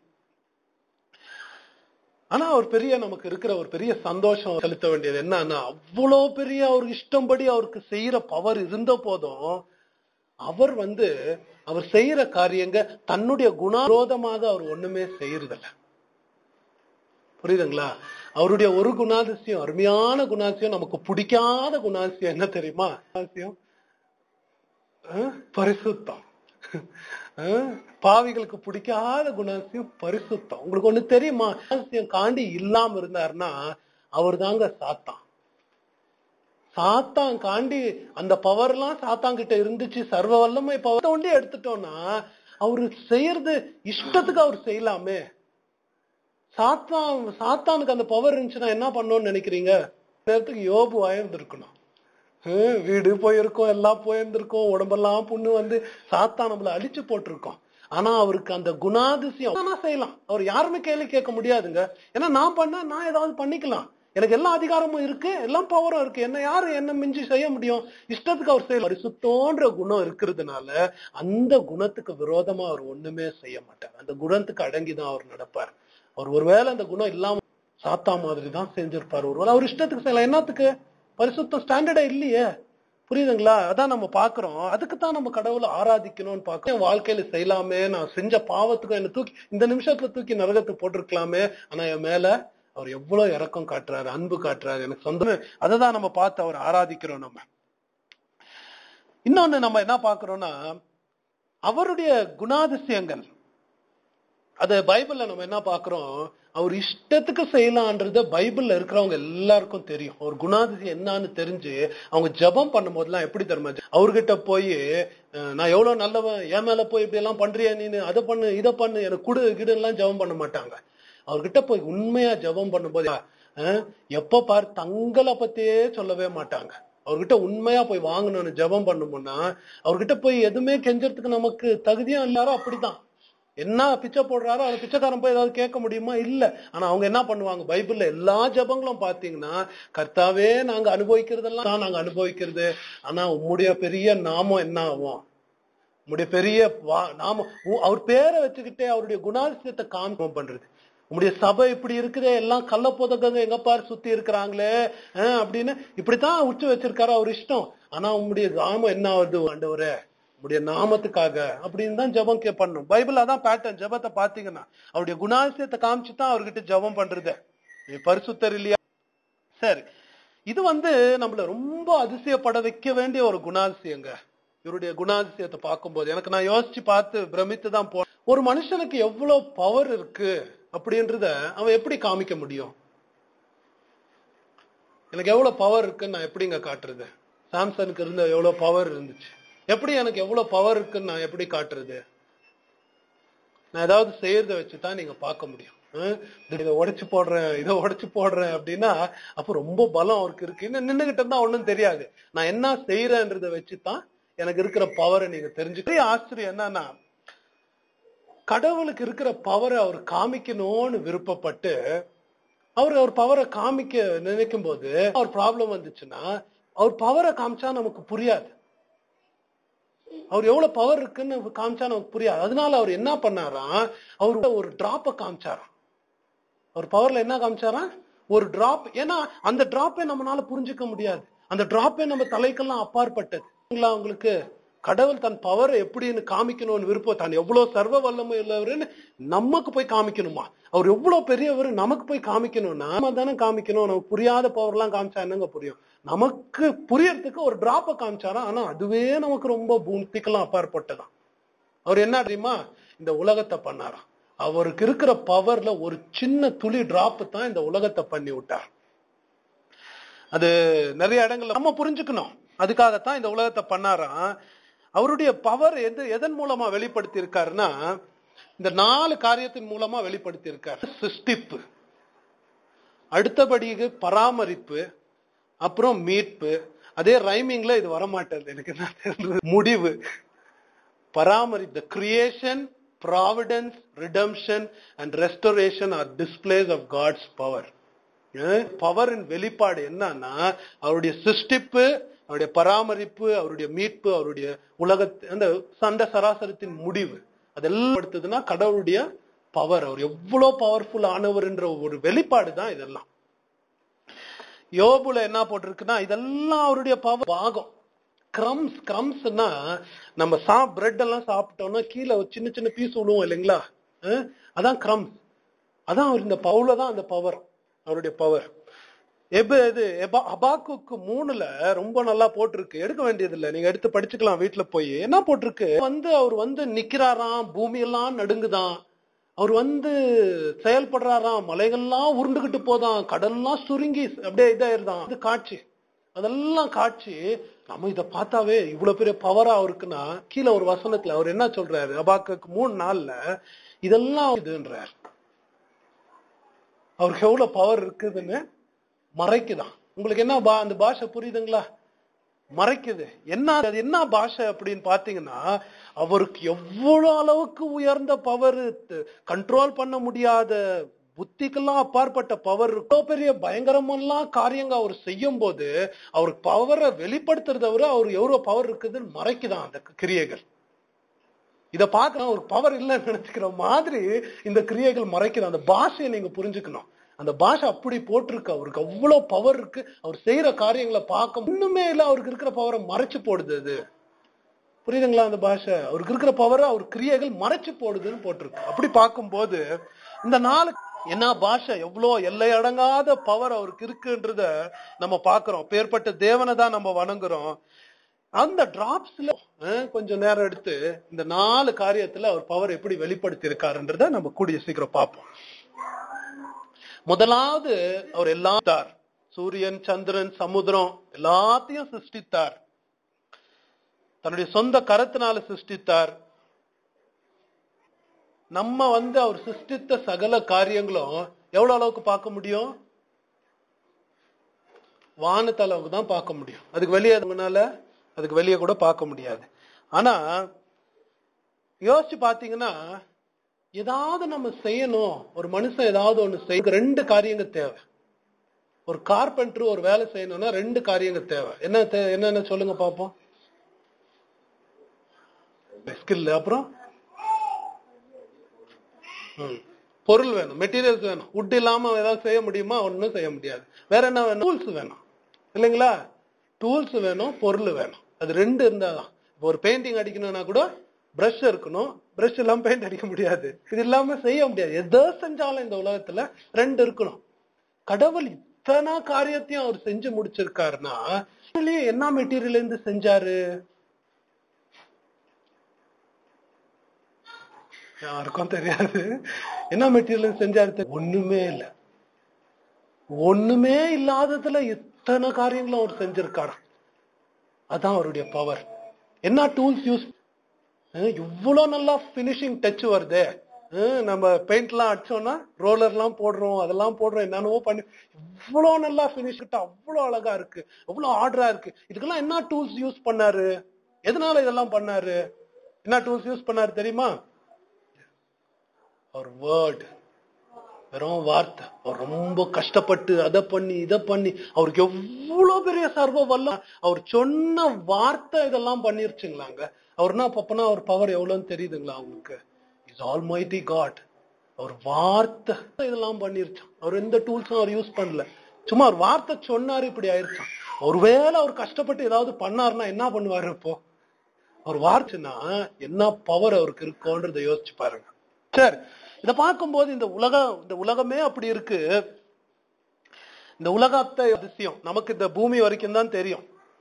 ஆனா அவர் பெரிய நமக்கு இருக்கிற ஒரு பெரிய சந்தோஷம் செலுத்த வேண்டியது என்னன்னா அவ்வளவு பெரிய அவருக்கு இஷ்டம்படி அவருக்கு செய்யற பவர் இருந்த போதும் அவர் வந்து அவர் செய்யற காரியங்க தன்னுடைய குணாரோதமாக அவர் ஒண்ணுமே செய்யறதில்ல புரியுதுங்களா அவருடைய ஒரு குணாதிசயம் அருமையான குணாதிசயம் நமக்கு பிடிக்காத குணாதிசயம் என்ன தெரியுமா குணாதிசயம் அஹ், பரிசுத்தம் அஹ், பாவிகளுக்கு பிடிக்காத குணாதிசயம் பரிசுத்தம் உங்களுக்கு ஒண்ணு தெரியுமா குணாதிசயம் காண்டி இல்லாம இருந்தாருன்னா அவர் தாங்க சாத்தான் சாத்தான் காண்டி அந்த பவர் எல்லாம் சாத்தான் கிட்ட இருந்துச்சு சர்வ வல்லமை பவர் ஒண்டி எடுத்துட்டோம்னா அவரு செய்யறது இஷ்டத்துக்கு அவர் செய்யலாமே சாத்தான் சாத்தானுக்கு அந்த பவர் இருந்துச்சுன்னா என்ன பண்ணணும்னு நினைக்கிறீங்க நேரத்துக்கு யோபு ஆயிருந்திருக்கணும் ஹம், வீடு போயிருக்கோம் எல்லாம் போயிருந்திருக்கோம் உடம்பெல்லாம் புண்ணு வந்து சாத்தான் நம்மள அழிச்சு போட்டிருக்கோம் ஆனா அவருக்கு அந்த குணாதிசயம் ஆனா செய்யலாம் அவர் யாருமே கேள்வி கேட்க முடியாதுங்க ஏன்னா நான் பண்ணா நான் ஏதாவது பண்ணிக்கலாம் எனக்கு எல்லா அதிகாரமும் இருக்கு எல்லாம் பவரும் இருக்கு என்ன யாரு என்ன மிஞ்சி செய்ய முடியும் இஷ்டத்துக்கு அவர் செய்ய பரிசுத்தோன்ற குணம் இருக்கிறதுனால அந்த குணத்துக்கு விரோதமா அவர் ஒண்ணுமே செய்ய மாட்டார் அந்த குணத்துக்கு அடங்கிதான் அவர் நடப்பார் அவர் ஒருவேளை அந்த குணம் இல்லாம சாத்தா மாதிரி தான் செஞ்சிருப்பார் ஒருவேளை அவர் இஷ்டத்துக்கு செய்யலாம் என்னத்துக்கு பரிசுத்தம் ஸ்டாண்டர்டா இல்லையே புரியுதுங்களா அதான் நம்ம பாக்குறோம் அதுக்கு தான் நம்ம கடவுளை ஆராதிக்கணும்னு பாக்குறோம் என் வாழ்க்கையில செய்யலாமே நான் செஞ்ச பாவத்துக்கும் என்ன தூக்கி இந்த நிமிஷத்துல தூக்கி நரகத்துக்கு போட்டிருக்கலாமே ஆனா என் மேல அவர் எவ்வளவு இறக்கம் காட்டுறாரு அன்பு காட்டுறாரு எனக்கு சொந்தமே அதை தான் நம்ம பார்த்து அவர் ஆராதிக்கிறோம் நம்ம இன்னொன்னு நம்ம என்ன பாக்குறோம்னா அவருடைய குணாதிசயங்கள் அது பைபிள்ல நம்ம என்ன பாக்குறோம் அவர் இஷ்டத்துக்கு செய்யலான்றத பைபிள்ல இருக்கிறவங்க எல்லாருக்கும் தெரியும் அவர் குணாதிசயம் என்னன்னு தெரிஞ்சு அவங்க ஜெபம் பண்ணும் போதெல்லாம் எப்படி தெரியுமா அவர்கிட்ட போய் அஹ், நான் எவ்வளவு நல்லவன் என் மேல போய் இப்படி எல்லாம் பண்றியா நீனு அதை பண்ணு இதை பண்ணு எனக்கு குடு கிடு எல்லாம் ஜெபம் பண்ண மாட்டாங்க அவர்கிட்ட போய் உண்மையா ஜெபம் பண்ணும்போது அஹ், எப்ப பார் தங்களை பத்தியே சொல்லவே மாட்டாங்க அவர்கிட்ட உண்மையா போய் வாங்கணும்னு ஜெபம் பண்ணும்போனா அவர்கிட்ட போய் எதுவுமே கெஞ்சறதுக்கு நமக்கு தகுதியும் எல்லாரும் அப்படிதான் என்ன பிச்சை போடுறாரோ அவர் பிச்சைக்காரன் போய் ஏதாவது கேட்க முடியுமா இல்ல ஆனா அவங்க என்ன பண்ணுவாங்க பைபிள்ல எல்லா ஜெபங்களும் பாத்தீங்கன்னா கர்த்தாவே நாங்க அனுபவிக்கிறதெல்லாம் தான் நாங்க அனுபவிக்கிறது ஆனா உம்முடைய பெரிய நாமம் என்ன ஆகும் உம்முடைய பெரிய வா- நாமம் உ- அவர் பேரை வச்சுக்கிட்டே அவருடைய குணாதிசயத்தை காமிக்கம் பண்றது உம்முடைய சபை இப்படி இருக்குதே எல்லாம் கள்ள புதகங்க எங்க பாரு சுத்தி இருக்கிறாங்களே அஹ் அப்படின்னு இப்படித்தான் உச்சு வச்சிருக்காரு அவர் இஷ்டம் ஆனா உம்முடைய நாமம் என்ன ஆகுது ஆண்டவரே உம்முடைய நாமத்துக்காக அப்படின்னு தான் ஜெபம் கே பண்ணும் பைபிள் அதான் பேட்டர்ன் ஜெபத்தை பாத்தீங்கன்னா அவருடைய குணாதிசயத்தை காமிச்சு தான் அவர்கிட்ட ஜெபம் பண்றது நீ பரிசுத்தர் இல்லையா சரி இது வந்து நம்மள ரொம்ப அதிசயப்பட வைக்க வேண்டிய ஒரு குணாதிசயங்க இவருடைய குணாதிசயத்தை பார்க்கும்போது எனக்கு நான் யோசிச்சு பார்த்து பிரமித்து தான் போ ஒரு மனுஷனுக்கு எவ்வளவு பவர் இருக்கு அப்படின்றத அவன் எப்படி காமிக்க முடியும் எனக்கு எவ்வளவு பவர் இருக்குன்னு நான் எப்படிங்க காட்டுறது சாம்சனுக்கு இருந்த எவ்வளவு பவர் இருந்துச்சு எப்படி எனக்கு எவ்வளவு பவர் இருக்குன்னு நான் எப்படி காட்டுறது நான் ஏதாவது செய்யறத வச்சுதான் நீங்க பார்க்க முடியும் ஹம், இதை உடைச்சு போடுறேன் இதை உடைச்சு போடுறேன் அப்படின்னா அப்ப ரொம்ப பலம் அவருக்கு இருக்கு இன்னும் நின்னுகிட்டு இருந்தா ஒண்ணும் தெரியாது நான் என்ன செய்யறேன்றதை வச்சுதான் எனக்கு இருக்கிற பவரை நீங்க தெரிஞ்சுக்க ஆச்சரியம் என்னன்னா கடவுளுக்கு இருக்கிற பவரை அவர் காமிக்கணும்னு விருப்பப்பட்டு அவர் அவர் பவரை காமிக்க நினைக்கும் போது அவர் ப்ராப்ளம் வந்துச்சுன்னா அவர் பவரை காமிச்சா நமக்கு புரியாது அவர் எவ்வளவு பவர் இருக்குன்னு காமிச்சா நமக்கு புரியாது அதனால அவர் என்ன பண்ணாராம் அவர் ஒரு டிராப்ப காமிச்சாராம் அவர் பவர்ல என்ன காமிச்சாராம் ஒரு டிராப் ஏன்னா அந்த டிராப்பை நம்மளால புரிஞ்சுக்க முடியாது அந்த டிராப்பே நம்ம தலைக்கெல்லாம் அப்பாற்பட்டது இல்லைங்களா உங்களுக்கு கடவுள் தன் பவரை எப்படின்னு காமிக்கணும்னு விருப்பம் தான் எவ்வளவு சர்வ வல்லமை உள்ளவருன்னு நமக்கு போய் காமிக்கணுமா அவர் எவ்வளவு பெரியவர் நமக்கு போய் காமிக்கணும்னா நாம தானே காமிக்கணும் நமக்கு புரியாத பவர் எல்லாம் காமிச்சா என்னங்க புரியும் நமக்கு புரியறதுக்கு ஒரு டிராப்பை காமிச்சாராம் ஆனா அதுவே நமக்கு ரொம்ப பூத்திக்கெல்லாம் அப்பாற்பட்டதான் அவர் என்ன தெரியுமா இந்த உலகத்தை பண்ணாராம் அவருக்கு இருக்கிற பவர்ல ஒரு சின்ன துளி டிராப் தான் இந்த உலகத்தை பண்ணி விட்டார் அது நிறைய இடங்கள்ல நம்ம புரிஞ்சுக்கணும் அதுக்காகத்தான் இந்த உலகத்தை பண்ணாராம் அவருடைய பவர் எது எதன் மூலமா வெளிப்படுத்தி இருக்காருன்னா இந்த நாலு காரியத்தின் மூலமா வெளிப்படுத்தி இருக்காரு சிருஷ்டிப்பு அடுத்தபடிக்கு பராமரிப்பு அப்புறம் மீட்பு அதே ரைமிங்ல இது வரமாட்டேது எனக்கு என்ன தெரிஞ்சது முடிவு பராமரிப்பு creation providence redemption and restoration are displays of God's power பவரின் வெளிப்பாடு என்னன்னா அவருடைய சிருஷ்டிப்பு அவருடைய பராமரிப்பு அவருடைய மீட்பு அவருடைய உலகத்து அந்த சண்ட சராசரத்தின் முடிவு அதெல்லாம் எடுத்ததுன்னா கடவுளுடைய பவர் அவர் எவ்வளவு பவர்ஃபுல் ஆனவர்ன்ற ஒரு வெளிப்பாடு தான் இதெல்லாம் யோபுல என்ன போட்டிருக்குன்னா இதெல்லாம் அவருடைய பவர் பாகம் கிரம்ஸ் கிரம்ஸ்னா நம்ம சா பிரெட் எல்லாம் சாப்பிட்டோம்னா கீழே ஒரு சின்ன சின்ன பீஸ் விழுவோம் இல்லைங்களா அஹ் அதான் கிரம்ஸ் அதான் அவர் இந்த பவுல தான் அந்த பவர் அவருடைய பவர் எப இது எபா அபாக்குக்கு மூணுல ரொம்ப நல்லா போட்டிருக்கு எடுக்க வேண்டியது இல்ல நீங்க எடுத்து படிச்சுக்கலாம் வீட்டுல போய் என்ன போட்டிருக்கு வந்து அவர் வந்து நிக்கிறாராம் பூமி எல்லாம் நடுங்குதான் அவர் வந்து செயல்படுறாராம் மலைகள்லாம் உருண்டுகிட்டு போதான் கடல்லாம் சுருங்கி அப்படியே இதாயிருதான் அது காட்சி அதெல்லாம் காட்சி நம்ம இத பார்த்தாவே இவ்வளவு பெரிய பவரா அவருக்குன்னா கீழே ஒரு வசனத்துல அவர் என்ன சொல்றாரு அபாக்கு மூணு நாள்ல இதெல்லாம் இதுன்றார் அவருக்கு எவ்வளவு பவர் இருக்குதுன்னு மறைக்குதான் உங்களுக்கு என்ன பா அந்த பாஷை புரியுதுங்களா மறைக்குது என்ன அது என்ன பாஷை அப்படின்னு பாத்தீங்கன்னா அவருக்கு எவ்வளவு அளவுக்கு உயர்ந்த பவர் கண்ட்ரோல் பண்ண முடியாத புத்திக்கெல்லாம் அப்பாற்பட்ட பவர் இருக்கோ பெரிய பயங்கரமெல்லாம் காரியங்க அவர் செய்யும் போது அவர் பவரை வெளிப்படுத்துறத விட அவர் எவ்வளவு பவர் இருக்குதுன்னு மறைக்குதான் அந்த கிரியைகள் இத பார்க்க ஒரு பவர் இல்லைன்னு நினைச்சுக்கிற மாதிரி இந்த கிரியைகள் மறைக்குது அந்த பாஷையை நீங்க புரிஞ்சுக்கணும் அந்த பாஷை அப்படி போட்டிருக்கு அவருக்கு அவ்வளவு பவர் இருக்கு அவர் செய்யற காரியங்களை பார்க்க ஒண்ணுமே இல்ல அவருக்கு இருக்கிற பவரை மறைச்சு போடுது அது புரியுதுங்களா அந்த பாஷை அவருக்கு இருக்கிற பவரை அவர் கிரியைகள் மறைச்சு போடுதுன்னு போட்டிருக்கு அப்படி பார்க்கும்போது இந்த நாலு என்ன பாஷை எவ்வளோ எல்லை அடங்காத பவர் அவருக்கு இருக்குன்றத நம்ம பாக்குறோம் பேர்பட்ட தேவனை தான் நம்ம வணங்குறோம் அந்த டிராப்ஸ்ல கொஞ்சம் நேரம் எடுத்து இந்த நாலு காரியத்துல அவர் பவர் எப்படி வெளிப்படுத்தி இருக்காருன்றத நம்ம கூடிய சீக்கிரம் பார்ப்போம் முதலாவது அவர் எல்லாம் தார் சூரியன் சந்திரன் சமுத்திரம் எல்லாத்தையும் சிருஷ்டித்தார் தன்னுடைய சொந்த கரத்தினால சிருஷ்டித்தார் நம்ம வந்து அவர் சிருஷ்டித்த சகல காரியங்களும் எவ்வளவு அளவுக்கு பார்க்க முடியும் வானத்தளவுக்கு தான் பார்க்க முடியும் அதுக்கு வெளியே அதனால அதுக்கு வெளியே கூட பார்க்க முடியாது ஆனா யோசிச்சு பாத்தீங்கன்னா ஏதாவது நம்ம செய்யணும் ஒரு மனுஷன் ஏதாவது ஒண்ணு செய்ய ரெண்டு காரியங்க தேவை ஒரு கார்பெண்டர் ஒரு வேலை செய்யணும்னா ரெண்டு காரியங்க தேவை என்ன தே- என்னென்ன சொல்லுங்க பாப்போம் ஸ்கில் அப்புறம் ம். பொருள் வேணும் மெட்டீரியல்ஸ் வேணும் உட் இல்லாம ஏதாவது செய்ய முடியுமா ஒன்றும் செய்ய முடியாது வேற என்ன வேணும் டூல்ஸ் வேணும் இல்லைங்களா டூல்ஸ் வேணும் பொருள் வேணும் அது ரெண்டு இருந்தாதான் இப்போ ஒரு பெயிண்டிங் அடிக்கணும்னா கூட பிரஷ் இருக்கணும் பிரஷ் இல்லாம பெயிண்ட் அடிக்க முடியாது இது இல்லாம செய்ய முடியாது எதோ செஞ்சாலும் இந்த உலகத்துல ரெண்டு இருக்கணும் கடவுள் இத்தனை காரியத்தையும் அவர் செஞ்சு முடிச்சிருக்காருன்னா உண்மையிலேயே என்ன மெட்டீரியல் இருந்து செஞ்சாரு யாருக்கும் தெரியாது என்ன மெட்டீரியல் செஞ்சாரு தெரி- ஒண்ணுமே இல்ல ஒண்ணுமே இல்லாததுல இத்தனை காரியங்களும் அவர் செஞ்சிருக்காரு அதான் அவருடைய பவர் என்ன டூல்ஸ் யூஸ் இவ்வளவு நல்லா பினிஷிங் டச் வருதே அஹ் நம்ம பெயிண்ட் எல்லாம் அடிச்சோம்னா ரோலர் எல்லாம் போடுறோம் அதெல்லாம் போடுறோம் என்னென்னவோ பண்ணி இவ்வளவு நல்லா பினிஷ் கிட்ட அவ்வளவு அழகா இருக்கு அவ்வளவு ஆர்டரா இருக்கு இதுக்கெல்லாம் என்ன டூல்ஸ் யூஸ் பண்ணாரு எதனால இதெல்லாம் பண்ணாரு என்ன டூல்ஸ் யூஸ் பண்ணாரு தெரியுமா அவர் வேர்டு வெறும் வார்த்தை அவர் ரொம்ப கஷ்டப்பட்டு அதை பண்ணி இதை பண்ணி அவருக்கு எவ்வளவு பெரிய சர்வ வல்லம் அவர் சொன்ன வார்த்தை இதெல்லாம் பண்ணிருச்சுங்களாங்க அவர் என்ன பப்பனா அவர் பவர் எவ்வளவுன்னு தெரியுதுங்களா அவங்களுக்கு இஸ் ஆல் மைட்டி காட் அவர் வார்த்தை இதெல்லாம் பண்ணிருச்சான் அவர் எந்த டூல்ஸும் அவர் யூஸ் பண்ணல சும்மா அவர் வார்த்தை சொன்னாரு இப்படி ஆயிருச்சான் ஒருவேளை அவர் கஷ்டப்பட்டு ஏதாவது பண்ணாருன்னா என்ன பண்ணுவாரு இப்போ அவர் வார்த்தைன்னா என்ன பவர் அவருக்கு இருக்கும்ன்றத யோசிச்சு பாருங்க சரி இத பார்க்கும்போது இந்த உலகம் இந்த உலகமே அப்படி இருக்கு இந்த உலகத்தை அதிசயம் நமக்கு இந்த பூமி வரைக்கும் தான் தெரியும்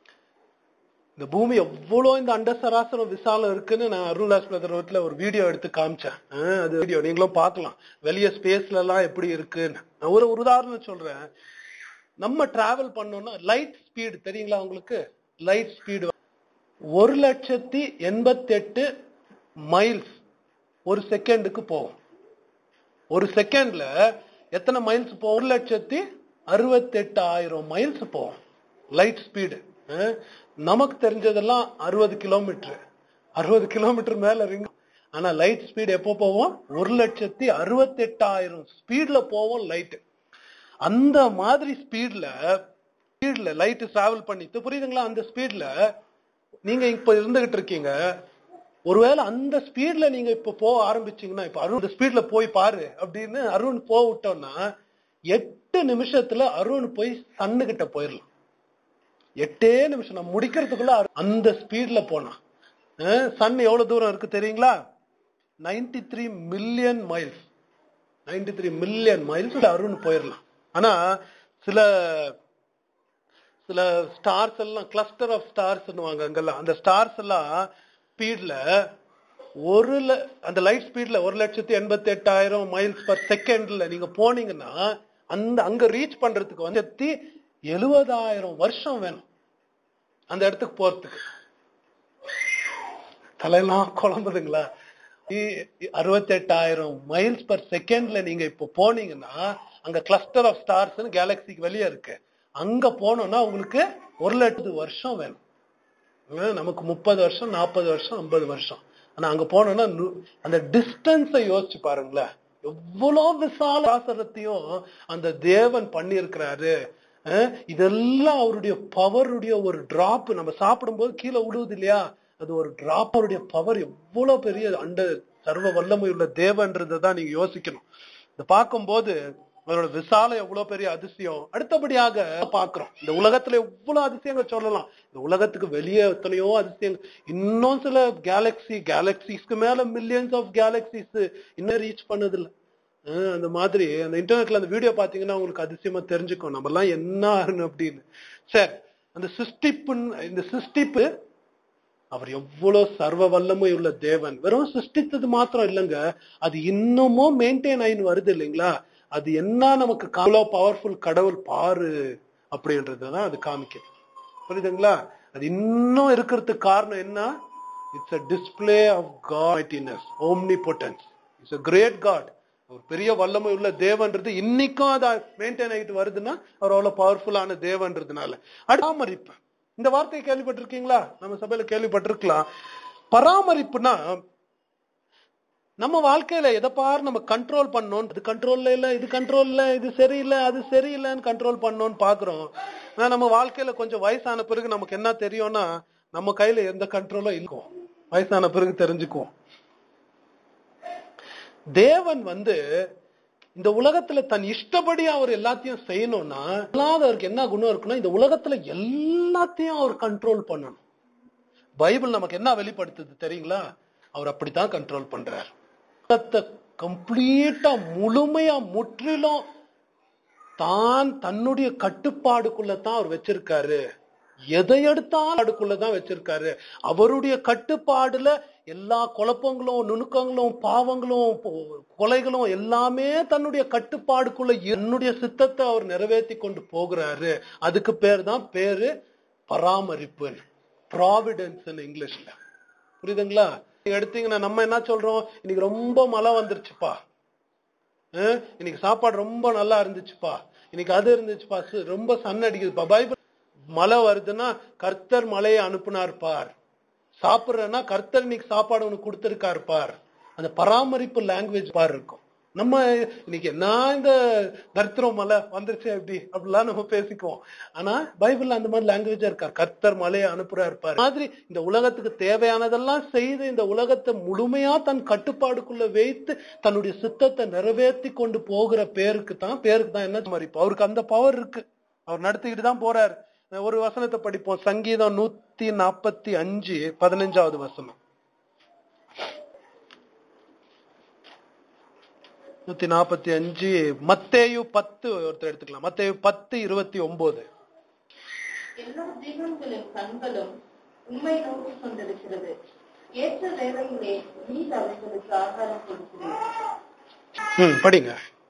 இந்த பூமி எவ்வளவு இந்த அண்ட சராசரம் விசாலம் இருக்குன்னு நான் அருள்தாஸ் பிரதர் வீட்டுல ஒரு வீடியோ எடுத்து காமிச்சேன் ஆஹ் அது வீடியோ நீங்களும் பார்க்கலாம் வெளிய ஸ்பேஸ்ல எல்லாம் எப்படி இருக்குன்னு நான் ஒரு ஒரு உதாரணம் சொல்றேன் நம்ம டிராவல் பண்ணோம்னா லைட் ஸ்பீடு தெரியுங்களா உங்களுக்கு லைட் ஸ்பீடு ஒரு லட்சத்தி எண்பத்தெட்டு மைல்ஸ் ஒரு செகண்டுக்கு போகும் ஒரு செகண்ட்ல எத்தனை மைல்ஸ் போகும் ஒரு லட்சத்தி அறுபத்தெட்டு ஆயிரம் மைல்ஸ் போகும் லைட் ஸ்பீடு நமக்கு தெரிஞ்சதெல்லாம் அறுபது கிலோமீட்டர் அறுபது கிலோமீட்டர் மேல ரிங் ஆனா லைட் ஸ்பீடு எப்போ போவோம் ஒரு லட்சத்தி அறுபத்தெட்டாயிரம் ஸ்பீட்ல போவோம் லைட் அந்த மாதிரி ஸ்பீட்ல ஸ்பீட்ல லைட் டிராவல் பண்ணிட்டு புரியுதுங்களா அந்த ஸ்பீட்ல நீங்க இப்ப இருந்துகிட்டு இருக்கீங்க ஒருவேளை அந்த ஸ்பீட்ல நீங்க இப்ப போக ஆரம்பிச்சீங்கன்னா இப்ப அருண் ஸ்பீட்ல போய் பாரு அப்படின்னு அருண் போக விட்டோம்னா எட்டு நிமிஷத்துல அருண் போய் சன்னு கிட்ட போயிடலாம் எட்டே நிமிஷம் நான் முடிக்கிறதுக்குள்ள அரு- அந்த ஸ்பீட்ல போனா சன் எவ்வளவு தூரம் இருக்கு தெரியுங்களா 93 three million miles 93 three million miles Arun போயிடலாம் ஆனா சில சில ஸ்டார்ஸ் எல்லாம் கிளஸ்டர் ஆஃப் ஸ்டார்ஸ் அங்கெல்லாம் அந்த ஸ்டார்ஸ் எல்லாம் ஸ்பீட்ல ஒரு ல- அந்த லைட் ஸ்பீட்ல ஒரு லட்சத்தி எண்பத்தி எட்டாயிரம் மைல்ஸ் பர் செகண்ட்ல நீங்க போனீங்கன்னா அந்த அங்க ரீச் பண்றதுக்கு வந்து எழுபதாயிரம் வருஷம் வேணும் அந்த இடத்துக்கு போறதுக்கு தலையெல்லாம் குழம்புதுங்களா அறுபத்தெட்டாயிரம் மைல்ஸ் பர் செகண்ட்ல நீங்க இப்ப போனீங்கன்னா அங்க கிளஸ்டர் ஆஃப் ஸ்டார்ஸ் கேலக்சிக்கு வெளியே இருக்கு அங்க போனோம்னா உங்களுக்கு ஒரு லட்சத்து வருஷம் வேணும் ஹம், நமக்கு முப்பது வருஷம் நாற்பது வருஷம் ஐம்பது வருஷம் ஆனா அங்க போனோம்னா நு- அந்த டிஸ்டன்ஸை யோசிச்சு பாருங்களேன் எவ்வளவு விசால ஆசரத்தையும் அந்த தேவன் பண்ணியிருக்கிறாரு அஹ் இதெல்லாம் அவருடைய பவருடைய ஒரு டிராப் நம்ம சாப்பிடும்போது கீழே விழுவுது இல்லையா அது ஒரு டிராப் அவருடைய பவர் எவ்வளவு பெரிய அண்ட சர்வ வல்லமை உள்ள தேவன்றதை தான் நீங்க யோசிக்கணும் இதை பார்க்கும்போது அவரோட விசாலம் எவ்வளவு பெரிய அதிசயம் அடுத்தபடியாக பாக்குறோம் இந்த உலகத்துல எவ்வளவு அதிசயங்கள் சொல்லலாம் இந்த உலகத்துக்கு வெளியே எத்தனையோ அதிசயங்கள் இன்னும் சில கேலக்சி கேலக்சிஸ்க்கு மேல மில்லியன்ஸ் ஆஃப் கேலக்சிஸ் இன்னும் ரீச் பண்ணதில்லை அஹ் அந்த மாதிரி அந்த இன்டர்நெட்ல அந்த வீடியோ பாத்தீங்கன்னா உங்களுக்கு அதிசயமா தெரிஞ்சுக்கும் நம்ம எல்லாம் என்ன ஆகணும் அப்படின்னு சரி அந்த சிருஷ்டிப்பு இந்த சிருஷ்டிப்பு அவர் எவ்வளவு சர்வ வல்லமை உள்ள தேவன் வெறும் சிருஷ்டித்தது மாத்திரம் இல்லைங்க அது இன்னமும் மெயின்டைன் ஆயின்னு வருது இல்லைங்களா அது என்ன நமக்கு அவ்வளோ பவர்ஃபுல் கடவுள் பாரு அப்படின்றதுதான் அது காமிக்குது புரியுதுங்களா அது இன்னும் இருக்கிறதுக்கு காரணம் என்ன it's a display of goodness omnipotence it's a great God ஒரு பெரிய வல்லமை உள்ள தேவன்றது இன்னைக்கும் அதை மெயின்டைன் ஆகிட்டு வருதுன்னா அவர் அவ்வளவு பவர்ஃபுல்லான தேவன்றதுனால பராமரிப்பு இந்த வார்த்தையை கேள்விப்பட்டிருக்கீங்களா நம்ம சபையில கேள்விப்பட்டிருக்கலாம் பராமரிப்புனா நம்ம வாழ்க்கையில எதை பாரு நம்ம கண்ட்ரோல் பண்ணணும் இது கண்ட்ரோல்ல இல்ல இது கண்ட்ரோல்ல இது சரியில்லை அது சரியில்லைன்னு கண்ட்ரோல் பண்ணணும்னு பாக்குறோம் ஆனா நம்ம வாழ்க்கையில கொஞ்சம் வயசான பிறகு நமக்கு என்ன தெரியும்னா நம்ம கையில எந்த கண்ட்ரோலும் இருக்கும் வயசான பிறகு தெரிஞ்சுக்குவோம் தேவன் வந்து இந்த உலகத்துல தன் இஷ்டப்படி அவர் எல்லாத்தையும் செய்யணும்னா அவருக்கு என்ன குணம் இருக்குன்னா இந்த உலகத்துல எல்லாத்தையும் அவர் கண்ட்ரோல் பண்ணணும் பைபிள் நமக்கு என்ன வெளிப்படுத்துது தெரியுங்களா அவர் அப்படித்தான் கண்ட்ரோல் பண்றார் உலகத்தை கம்ப்ளீட்டா முழுமையா முற்றிலும் தான் தன்னுடைய கட்டுப்பாடுக்குள்ள தான் அவர் வச்சிருக்காரு எதை எடுத்தாலும் அதுக்குள்ளதான் வச்சிருக்காரு அவருடைய கட்டுப்பாடுல எல்லா குழப்பங்களும் நுணுக்கங்களும் பாவங்களும் கொலைகளும் எல்லாமே தன்னுடைய கட்டுப்பாடுக்குள்ள என்னுடைய சித்தத்தை அவர் நிறைவேற்றி கொண்டு போகிறாரு அதுக்கு பேர் தான் பேரு பராமரிப்பு ப்ராவிடன்ஸ் இங்கிலீஷ்ல புரியுதுங்களா எடுத்தீங்கன்னா நம்ம என்ன சொல்றோம் இன்னைக்கு ரொம்ப மழை வந்துருச்சுப்பா இன்னைக்கு சாப்பாடு ரொம்ப நல்லா இருந்துச்சுப்பா இன்னைக்கு அது இருந்துச்சுப்பா ரொம்ப சன் அடிக்குதுப்பா பைபிள் மழை வருதுன்னா கர்த்தர் மழையை அனுப்புனார் பார் சாப்பிடுறேன்னா கர்த்தர் இன்னைக்கு சாப்பாடு உனக்கு கொடுத்திருக்காரு பார் அந்த பராமரிப்பு லாங்குவேஜ் பார் இருக்கும் நம்ம இன்னைக்கு என்ன இந்த தரித்திரம் மலை வந்துருச்சு அப்படி அப்படிலாம் நம்ம பேசிக்குவோம் ஆனா பைபிள்ல அந்த மாதிரி லாங்குவேஜா இருக்கார் கர்த்தர் மலையை அனுப்புறாரு பாரு மாதிரி இந்த உலகத்துக்கு தேவையானதெல்லாம் செய்து இந்த உலகத்தை முழுமையா தன் கட்டுப்பாடுக்குள்ள வைத்து தன்னுடைய சித்தத்தை நிறைவேற்றி கொண்டு போகிற பேருக்கு தான் பேருக்கு தான் என்ன மாதிரி அவருக்கு அந்த பவர் இருக்கு அவர் நடத்திக்கிட்டு தான் போறாரு ஒரு வசனத்தை படிப்போம் சங்கீதம் நூத்தி நாற்பத்தி அஞ்சு பதினஞ்சாவது வசனம் நூத்தி நாற்பத்தி அஞ்சு மத்தேயு பத்து ஒருத்தர் எடுத்துக்கலாம் மத்தேயு பத்து இருபத்தி ஒன்பது எல்லா ஜீவன்களின் கண்களும் உண்மை நோக்கி கொண்டிருக்கிறது ஏற்ற வேளையிலே நீர் அவைகளுக்கு ஆகாரம் கொடுக்கிறீர் ம் படிங்க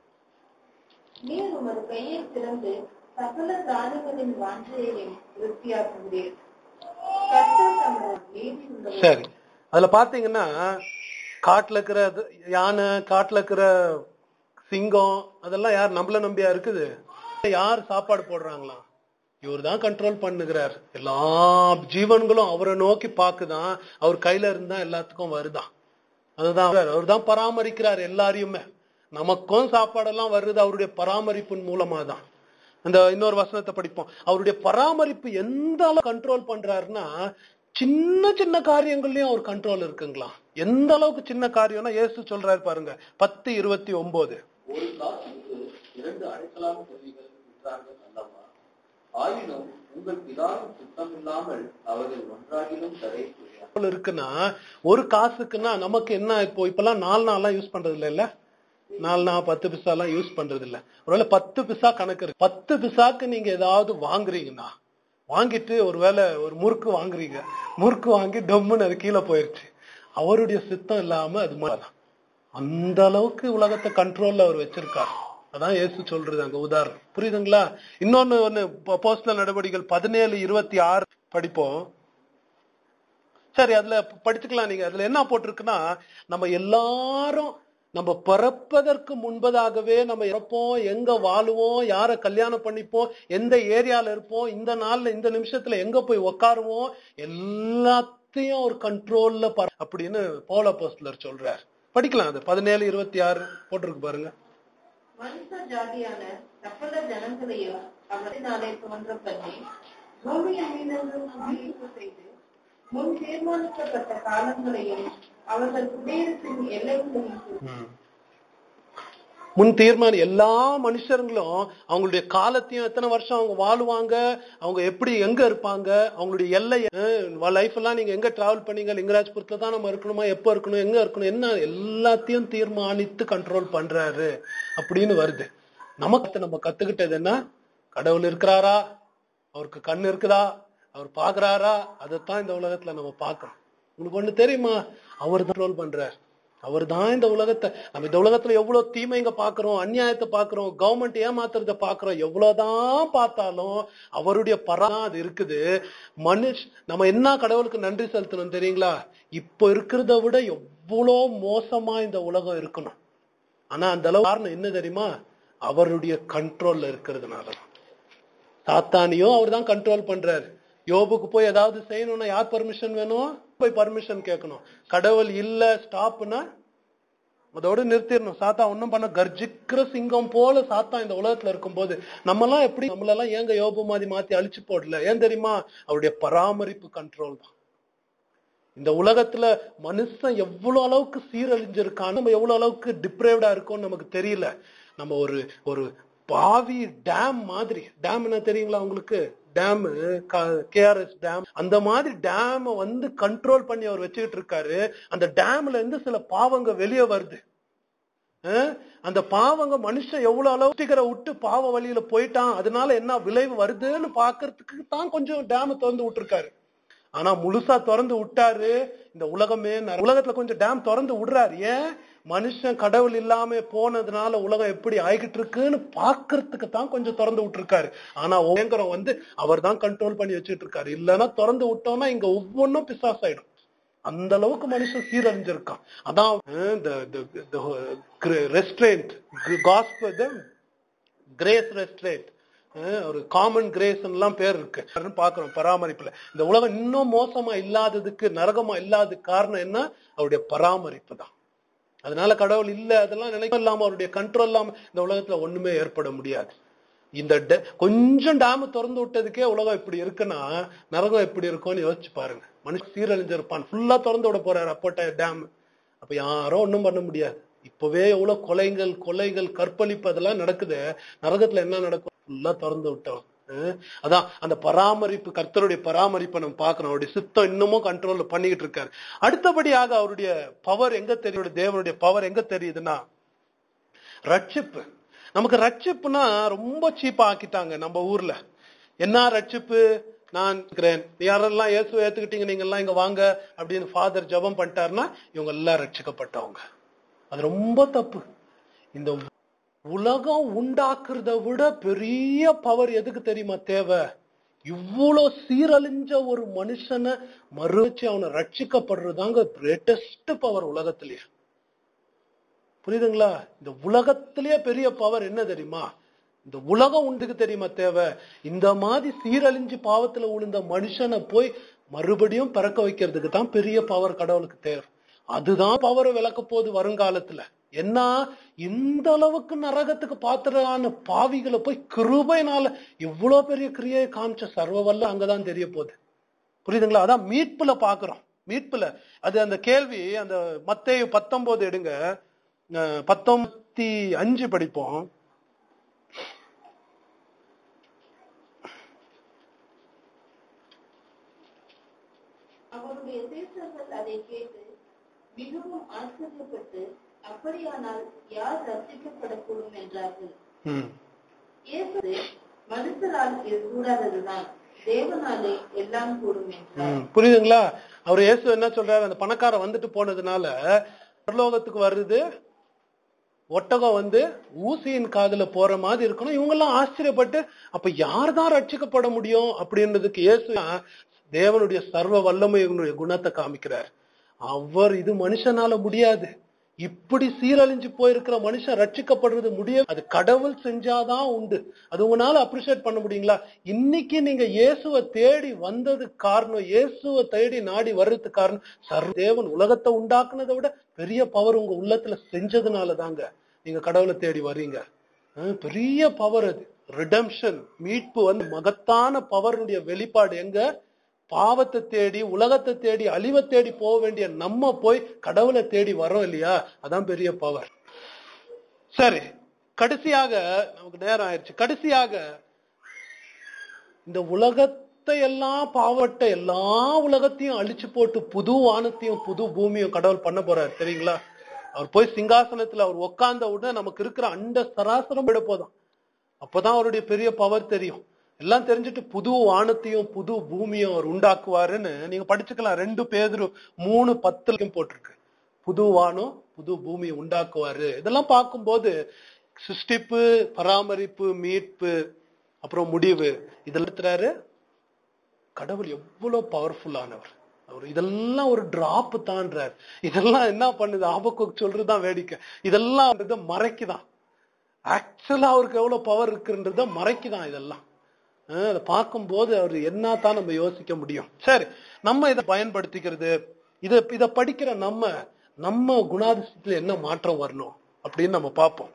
நீர் உமது கையை திறந்து சகல பிராணிகளின் வாஞ்சையையும் திருப்தியாக்குகிறீர் கர்த்தர் தமது நீதி உள்ளவர் சரி அதுல பாத்தீங்கன்னா காட்டுல இருக்கிற அது- யானை காட்டுல இருக்கிற சிங்கம் அதெல்லாம் யார் நம்மள நம்பியா இருக்குது யார் சாப்பாடு போடுறாங்களா இவர் தான் கண்ட்ரோல் பண்ணுகிறார் எல்லா ஜீவன்களும் அவரை நோக்கி பாக்குதான் அவர் கையில இருந்தா எல்லாத்துக்கும் வருதான் அதுதான் அவர் தான் பராமரிக்கிறார் எல்லாரையுமே நமக்கும் சாப்பாடெல்லாம் வருது அவருடைய பராமரிப்பின் மூலமா தான் அந்த இன்னொரு வசனத்தை படிப்போம் அவருடைய பராமரிப்பு எந்த அளவு கண்ட்ரோல் பண்றாருன்னா சின்ன சின்ன காரியங்கள்லயும் அவர் கண்ட்ரோல் இருக்குங்களா எந்த அளவுக்கு சின்ன காரியம்னா இயேசு சொல்றாரு பாருங்க பத்து இருபத்தி ஒன்பது ஒரு காசுக்கு இரண்டு அடைக்கலான கருவிகள் விற்றார்கள் அல்லவா ஆயினும் உங்கள் பிதாவின் சுத்தம் இல்லாமல் அவர்கள் ஒன்றாகிலும் தடை புரியாது எவ்வளவு இருக்குன்னா ஒரு காசுக்குன்னா நமக்கு என்ன இப்போ இப்பெல்லாம் நாலு நாள்லாம் யூஸ் பண்றது இல்ல இல்ல நாலு நாள் பத்து பிசா எல்லாம் யூஸ் பண்றது இல்ல ஒருவேளை பத்து பிசா கணக்கு இருக்கு பத்து பிசாக்கு நீங்க ஏதாவது வாங்குறீங்கன்னா வாங்கிட்டு ஒருவேளை ஒரு முறுக்கு வாங்குறீங்க முறுக்கு வாங்கி டம்முன்னு அது கீழே போயிருச்சு அவருடைய சித்தம் இல்லாம அது மாதிரிதான் அந்த அளவுக்கு உலகத்தை கண்ட்ரோல்ல அவர் வச்சிருக்காரு அதான் இயேசு சொல்றது அங்க உதாரணம் புரியுதுங்களா இன்னொன்னு ஒண்ணு போஸ்டல் நடவடிக்கைகள் பதினேழு இருபத்தி ஆறு படிப்போம் சரி அதுல படிச்சுக்கலாம் நீங்க அதுல என்ன போட்டிருக்குன்னா நம்ம எல்லாரும் நம்ம பிறப்பதற்கு முன்பதாகவே நம்ம இறப்போம் எங்க வாழுவோம் யாரை கல்யாணம் பண்ணிப்போம் எந்த ஏரியால இருப்போம் இந்த நாள்ல இந்த நிமிஷத்துல எங்க போய் உட்காருவோம் எல்லாத்தையும் ஒரு கண்ட்ரோல்ல அப்படின்னு போல போஸ்டலர் சொல்றார் படிக்கலாம் அது பதினேழு இருபத்தி ஆறு போட்டிருக்கு பாருங்க மனுஷ ஜாதியான சகல ஜனங்களையும் அவரினாலே தோன்ற பண்ணி பூமியின் மீதெங்கும் குடியிருப்பு செய்து முன் தீர்மானிக்கப்பட்ட காலங்களையும் அவர்கள் குடியிருப்பின் எல்லைகளையும் குறித்து முன் தீர்மானம் எல்லா மனுஷர்களும் அவங்களுடைய காலத்தையும் எத்தனை வருஷம் அவங்க வாழுவாங்க அவங்க எப்படி எங்க இருப்பாங்க அவங்களுடைய எல்லை லைஃப் எல்லாம் நீங்க எங்க டிராவல் பண்ணீங்க லிங்கராஜ்புரத்துல தான் நம்ம இருக்கணுமா எப்ப இருக்கணும் எங்க இருக்கணும் என்ன எல்லாத்தையும் தீர்மானித்து கண்ட்ரோல் பண்றாரு அப்படின்னு வருது நமக்கு நம்ம கத்துக்கிட்டது என்ன கடவுள் இருக்கிறாரா அவருக்கு கண் இருக்குதா அவர் பாக்குறாரா அதைத்தான் இந்த உலகத்துல நம்ம பார்க்கறோம் உங்களுக்கு ஒண்ணு தெரியுமா அவர் கண்ட்ரோல் பண்றார் அவர் தான் இந்த உலகத்தை நம்ம இந்த உலகத்துல எவ்வளவு தீமைங்க பாக்குறோம் அநியாயத்தை பாக்குறோம் கவர்மெண்ட் ஏமாத்துறத பாக்குறோம் எவ்வளவுதான் பார்த்தாலும் அவருடைய பரா அது இருக்குது மனுஷ் நம்ம என்ன கடவுளுக்கு நன்றி செலுத்தணும் தெரியுங்களா இப்ப இருக்கிறத விட எவ்வளோ மோசமா இந்த உலகம் இருக்கணும் ஆனா அந்த அளவு காரணம் என்ன தெரியுமா அவருடைய கண்ட்ரோல்ல இருக்கிறதுனால சாத்தானியும் அவர் தான் கண்ட்ரோல் பண்றாரு யோபுக்கு போய் ஏதாவது செய்யணும்னா யார் பர்மிஷன் வேணும் போய் பர்மிஷன் கேட்கணும் கடவுள் இல்ல ஸ்டாப்னா அதோட நிறுத்திடணும் சாத்தா ஒண்ணும் பண்ண கர்ஜிக்கிற சிங்கம் போல சாத்தா இந்த உலகத்துல இருக்கும்போது நம்மலாம் எப்படி நம்மளெல்லாம் ஏங்க யோபு மாதிரி மாத்தி அழிச்சு போடல ஏன் தெரியுமா அவருடைய பராமரிப்பு கண்ட்ரோல் தான் இந்த உலகத்துல மனுஷன் எவ்வளவு அளவுக்கு சீரழிஞ்சிருக்கான் நம்ம எவ்வளவு அளவுக்கு டிப்ரேவ்டா இருக்கோம்னு நமக்கு தெரியல நம்ம ஒரு ஒரு பாவி டேம் மாதிரி டேம் என்ன தெரியுங்களா உங்களுக்கு டேம் கேஆர்எஸ் டேம் அந்த மாதிரி டேம் வந்து கண்ட்ரோல் பண்ணி அவர் வச்சுக்கிட்டு இருக்காரு அந்த டேம்ல இருந்து சில பாவங்க வெளியே வருது அஹ் அந்த பாவங்க மனுஷன் எவ்வளவு அளவு சீக்கிரம் விட்டு பாவ வழியில போயிட்டான் அதனால என்ன விளைவு வருதுன்னு பாக்குறதுக்கு தான் கொஞ்சம் டேம் திறந்து விட்டுருக்காரு ஆனா முழுசா திறந்து விட்டாரு இந்த உலகமே நர- உலகத்துல கொஞ்சம் டேம் திறந்து விடுறாரு ஏன் மனுஷன் கடவுள் இல்லாம போனதுனால உலகம் எப்படி ஆகிட்டு இருக்குன்னு பாக்குறதுக்கு தான் கொஞ்சம் திறந்து விட்டுருக்காரு ஆனா ஓங்கரம் வந்து அவர் தான் கண்ட்ரோல் பண்ணி வச்சுட்டு இருக்காரு இல்லைன்னா திறந்து விட்டோம்னா இங்க ஒவ்வொன்றும் பிசாசாயிடும் அந்த அளவுக்கு மனுஷன் சீரழிஞ்சிருக்கான் அதான் ரெஸ்ட்ரெயின்ட் காஸ்பல் கிரேஸ் ரெஸ்ட்ரேட் ஒரு காமன் கிரேஸ் எல்லாம் பேர் இருக்கு பாக்குறோம் பராமரிப்புல இந்த உலகம் இன்னும் மோசமா இல்லாததுக்கு நரகமா இல்லாததுக்கு காரணம் என்ன அவருடைய பராமரிப்பு தான் அதனால கடவுள் இல்ல அதெல்லாம் நினைக்க இல்லாம அவருடைய கண்ட்ரோல் இல்லாம இந்த உலகத்துல ஒண்ணுமே ஏற்பட முடியாது இந்த டே- கொஞ்சம் டேம் திறந்து விட்டதுக்கே உலகம் இப்படி இருக்குன்னா நரகம் எப்படி இருக்கும்னு யோசிச்சு பாருங்க மனுஷன் சீரழிஞ்சிருப்பான் ஃபுல்லா திறந்து விட போறாரு அப்போட்ட டேம் அப்ப யாரும் ஒண்ணும் பண்ண முடியாது இப்பவே எவ்வளவு கொலைகள் கொலைகள் கற்பழிப்பு அதெல்லாம் நடக்குது நரகத்துல என்ன நடக்கும் ஃபுல்லா திறந்து விட்டோம் அஹ் அதான் அந்த பராமரிப்பு கர்த்தருடைய பராமரிப்பை நம்ம பார்க்கணும் அவருடைய சித்தம் இன்னமும் கண்ட்ரோல்ல பண்ணிக்கிட்டு இருக்காரு அடுத்தபடியாக அவருடைய பவர் எங்க தெரியுது தேவனுடைய பவர் எங்க தெரியுதுன்னா ரட்சிப்பு நமக்கு ரட்சிப்புனா ரொம்ப சீப்பா ஆக்கிட்டாங்க நம்ம ஊர்ல என்ன ரட்சிப்பு நான் இருக்கிறேன் யாரெல்லாம் இயேசுவை ஏத்துக்கிட்டீங்க நீங்க எல்லாம் இங்க வாங்க அப்படின்னு ஃபாதர் ஜெபம் பண்ணிட்டாருன்னா இவங்க எல்லாம் ரட்சிக்கப்பட்டவங்க அது ரொம்ப தப்பு இந்த உலகம் உண்டாக்குறத விட பெரிய பவர் எதுக்கு தெரியுமா தேவை இவ்வளவு சீரழிஞ்ச ஒரு மனுஷனை மறுச்சு அவனை ரட்சிக்கப்படுறதாங்க கிரேட்டஸ்ட் பவர் உலகத்திலேயே புரியுதுங்களா இந்த உலகத்திலேயே பெரிய பவர் என்ன தெரியுமா இந்த உலகம் உண்டுக்கு தெரியுமா தேவை இந்த மாதிரி சீரழிஞ்சு பாவத்துல விழுந்த மனுஷனை போய் மறுபடியும் பிறக்க வைக்கிறதுக்கு தான் பெரிய பவர் கடவுளுக்கு தேவை அதுதான் பவரை விளக்க போகுது வருங்காலத்துல என்ன இந்த அளவுக்கு நரகத்துக்கு பாத்திரான பாவிகளை போய் கிருபைனால இவ்வளவு பெரிய கிரியை காமிச்ச சர்வ வல்ல அங்கதான் தெரிய போகுது புரியுதுங்களா அதான் மீட்புல பாக்குறோம் மீட்புல அது அந்த கேள்வி அந்த மத்தேயு பத்தொன்பது எடுங்க அஹ் பத்தொன்பத்தி அஞ்சு படிப்போம் அவருடைய சீஷர்கள் அதை கேட்டு மிகவும் ஆச்சரியப்பட்டு அப்படியானால் யார் ரட்சிக்கப்படக்கூடும் என்றார்கள் ம். இயேசு மனுஷரால் இது கூடாததுதான் தேவனாலே எல்லாம் கூடும் என்றார் ம். புரியுதுங்களா அவர் இயேசு என்ன சொல்றாரு அந்த பணக்காரன் வந்துட்டு போனதுனால பரலோகத்துக்கு வருது ஒட்டகம் வந்து ஊசியின் காதுல போற மாதிரி இருக்கணும் இவங்க எல்லாம் ஆச்சரியப்பட்டு அப்ப யார் தான் ரட்சிக்கப்பட முடியும் அப்படின்றதுக்கு இயேசு தேவனுடைய சர்வ வல்லமை இவனுடைய குணத்தை காமிக்கிறார் அவர் இது மனுஷனால முடியாது இப்படி சீரழிஞ்சு போயிருக்கிற மனுஷன் ரட்சிக்கப்படுறது முடியும் அது கடவுள் செஞ்சாதான் உண்டு அது உங்களால அப்ரிஷியேட் பண்ண முடியுங்களா இன்னைக்கு நீங்க இயேசுவை தேடி வந்தது காரணம் இயேசுவை தேடி நாடி வர்றதுக்கு காரணம் சர்வ தேவன் உலகத்தை உண்டாக்குனதை விட பெரிய பவர் உங்க உள்ளத்துல செஞ்சதுனால தாங்க நீங்க கடவுளை தேடி வர்றீங்க ஹம், பெரிய பவர் அது ரிடம்ஷன் மீட்பு வந்து மகத்தான பவருடைய வெளிப்பாடு எங்க பாவத்தை தேடி உலகத்தை தேடி அழிவை தேடி போக வேண்டிய நம்ம போய் கடவுளை தேடி வரோம் இல்லையா அதான் பெரிய பவர் சரி கடைசியாக நமக்கு நேரம் ஆயிடுச்சு கடைசியாக இந்த உலகத்தை எல்லாம் பாவட்ட எல்லா உலகத்தையும் அழிச்சு போட்டு புது வானத்தையும் புது பூமியும் கடவுள் பண்ண போறாரு தெரியுங்களா அவர் போய் சிங்காசனத்துல அவர் உட்கார்ந்த உடனே நமக்கு இருக்கிற அண்ட சராசரம் விட போதும் அப்பதான் அவருடைய பெரிய பவர் தெரியும் எல்லாம் தெரிஞ்சுட்டு புது வானத்தையும் புது பூமியும் அவர் உண்டாக்குவாருன்னு நீங்க படிச்சுக்கலாம் ரெண்டு பேர் மூணு பத்துலையும் போட்டிருக்கு புது வானம் புது பூமியை உண்டாக்குவாரு இதெல்லாம் பார்க்கும்போது சிருஷ்டிப்பு பராமரிப்பு மீட்பு அப்புறம் முடிவு இதெல்லாம் எடுத்துறாரு கடவுள் எவ்வளவு பவர்ஃபுல்லானவர் அவர் இதெல்லாம் ஒரு டிராப் தான்றார் இதெல்லாம் என்ன பண்ணுது ஆபக்கு சொல்றதுதான் வேடிக்கை இதெல்லாம் மறைக்குதான் ஆக்சுவலா அவருக்கு எவ்வளவு பவர் இருக்குன்றத மறைக்குதான் இதெல்லாம் அஹ் அதை பார்க்கும்போது அவர் என்ன தான் நம்ம யோசிக்க முடியும் சரி நம்ம இதை பயன்படுத்திக்கிறது இத இத படிக்கிற நம்ம நம்ம குணாதிசயத்துல என்ன மாற்றம் வரணும் அப்படின்னு நம்ம பார்ப்போம்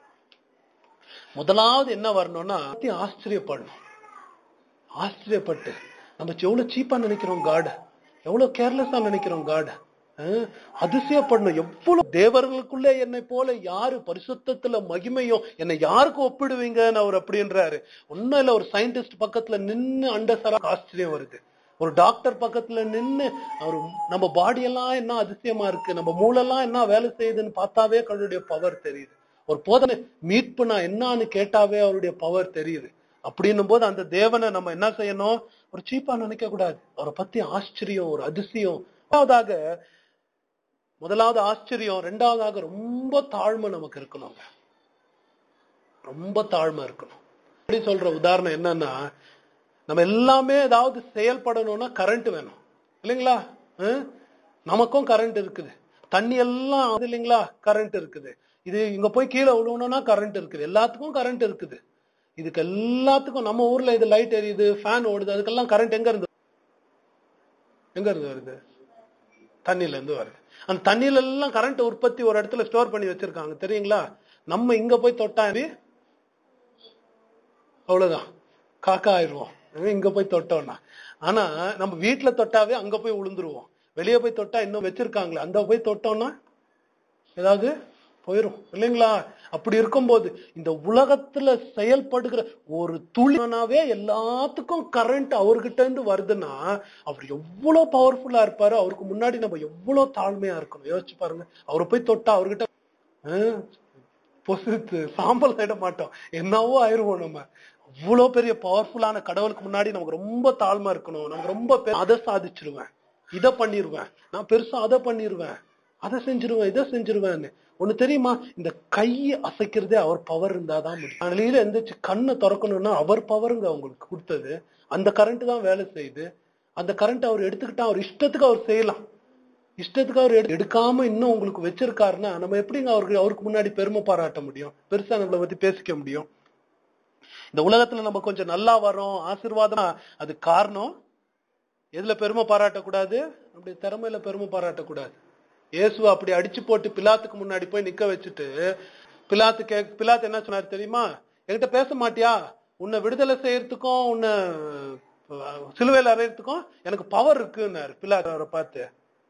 முதலாவது என்ன வரணும்னா பத்தி ஆச்சரியப்படணும் ஆச்சரியப்பட்டு நம்ம எவ்வளவு சீப்பா நினைக்கிறோம் காட எவ்வளவு கேர்லெஸ்ஸா நினைக்கிறோம் காட அதிசயப்படணும் எவ்வளவு தேவர்களுக்குள்ளே என்னை போல யாரு பரிசுத்தத்துல மகிமையும் என்னை யாருக்கு ஒப்பிடுவீங்கன்னு அவர் அப்படின்றாரு ஒன்னும் இல்ல ஒரு சயின்டிஸ்ட் பக்கத்துல நின்னு அண்டசரா ஆச்சரியம் வருது ஒரு டாக்டர் பக்கத்துல நின்னு அவர் நம்ம பாடி எல்லாம் என்ன அதிசயமா இருக்கு நம்ம மூளெல்லாம் என்ன வேலை செய்யுதுன்னு பார்த்தாவே அவருடைய பவர் தெரியுது ஒரு போதனை மீட்புனா என்னன்னு கேட்டாவே அவருடைய பவர் தெரியுது அப்படின்னும் போது அந்த தேவனை நம்ம என்ன செய்யணும் ஒரு சீப்பா நினைக்க கூடாது அவரை பத்தி ஆச்சரியம் ஒரு அதிசயம் முதலாவதாக முதலாவது ஆச்சரியம் ரெண்டாவதாக ரொம்ப தாழ்மை நமக்கு இருக்கணுங்க ரொம்ப தாழ்மை இருக்கணும் அப்படி சொல்ற உதாரணம் என்னன்னா நம்ம எல்லாமே ஏதாவது செயல்படணும்னா கரண்ட் வேணும் இல்லைங்களா அஹ்? நமக்கும் கரண்ட் இருக்குது தண்ணி எல்லாம் அது இல்லைங்களா கரண்ட் இருக்குது இது இங்க போய் கீழே விழுவணும்னா கரண்ட் இருக்குது எல்லாத்துக்கும் கரண்ட் இருக்குது இதுக்கு எல்லாத்துக்கும் நம்ம ஊர்ல இது லைட் எரியுது ஃபேன் ஓடுது அதுக்கெல்லாம் கரண்ட் எங்க இருந்து எங்க இருந்து வருது தண்ணில இருந்து வருது அந்த தண்ணியில எல்லாம் கரண்ட் உற்பத்தி ஒரு இடத்துல ஸ்டோர் பண்ணி வச்சிருக்காங்க தெரியுங்களா நம்ம இங்க போய் தொட்டா எப்படி? அவ்வளவுதான் காக்கா ஆயிடுவோம் இங்க போய் தொட்டோம்னா ஆனா நம்ம வீட்டுல தொட்டாவே அங்க போய் விழுந்துருவோம் வெளியே போய் தொட்டா இன்னும் வச்சிருக்காங்களே அந்த போய் தொட்டோம்னா ஏதாவது போயிரும் இல்லைங்களா அப்படி இருக்கும்போது இந்த உலகத்துல செயல்படுகிற ஒரு துளினாவே எல்லாத்துக்கும் கரண்ட் அவர்கிட்ட இருந்து வருதுன்னா அவர் எவ்வளவு பவர்ஃபுல்லா இருப்பாரு அவருக்கு முன்னாடி நம்ம எவ்வளவு தாழ்மையா இருக்கணும் யோசிச்சு பாருங்க அவரை போய் தொட்டா அவர்கிட்ட ஆஹ், பொசுத்து சாம்பல் ஆயிட மாட்டோம் என்னவோ ஆயிருவோம் நம்ம அவ்வளவு பெரிய பவர்ஃபுல்லான கடவுளுக்கு முன்னாடி நமக்கு ரொம்ப தாழ்மை இருக்கணும் நமக்கு ரொம்ப பெ- அதை சாதிச்சிருவேன் இதை பண்ணிருவேன் நான் பெருசா அதை பண்ணிருவேன் அதை செஞ்சிருவேன் இதை செஞ்சிருவேன்னு ஒண்ணு தெரியுமா இந்த கையை அசைக்கிறதே அவர் பவர் இருந்தாதான் முடியும் காலையில எந்திரிச்சு கண்ணை திறக்கணும்னா அவர் பவருங்க அவங்களுக்கு கொடுத்தது அந்த கரண்ட் தான் வேலை செய்யுது அந்த கரண்ட் அவர் எடுத்துக்கிட்டா அவர் இஷ்டத்துக்கு அவர் செய்யலாம் இஷ்டத்துக்கு அவர் எடு- எடுக்காம இன்னும் உங்களுக்கு வச்சிருக்காருன்னா நம்ம எப்படிங்க அவருக்கு அவருக்கு முன்னாடி பெருமை பாராட்ட முடியும் பெருசா நம்மளை பத்தி பேசிக்க முடியும் இந்த உலகத்துல நம்ம கொஞ்சம் நல்லா வரோம் ஆசீர்வாதம் அது காரணம் எதுல பெருமை பாராட்டக்கூடாது அப்படி திறமையில பெருமை பாராட்டக்கூடாது இயேசுவை அப்படி அடிச்சு போட்டு பிலாத்துக்கு முன்னாடி போய் நிக்க வச்சுட்டு பிலாத்து கே பிலாத்து என்ன சொன்னாரு தெரியுமா என்கிட்ட பேச மாட்டியா உன்னை விடுதலை செய்யறதுக்கும் உன்னை அஹ், சிலுவையில அறையறதுக்கும் எனக்கு பவர் இருக்குன்னாரு பிலாத்து அவரை பார்த்து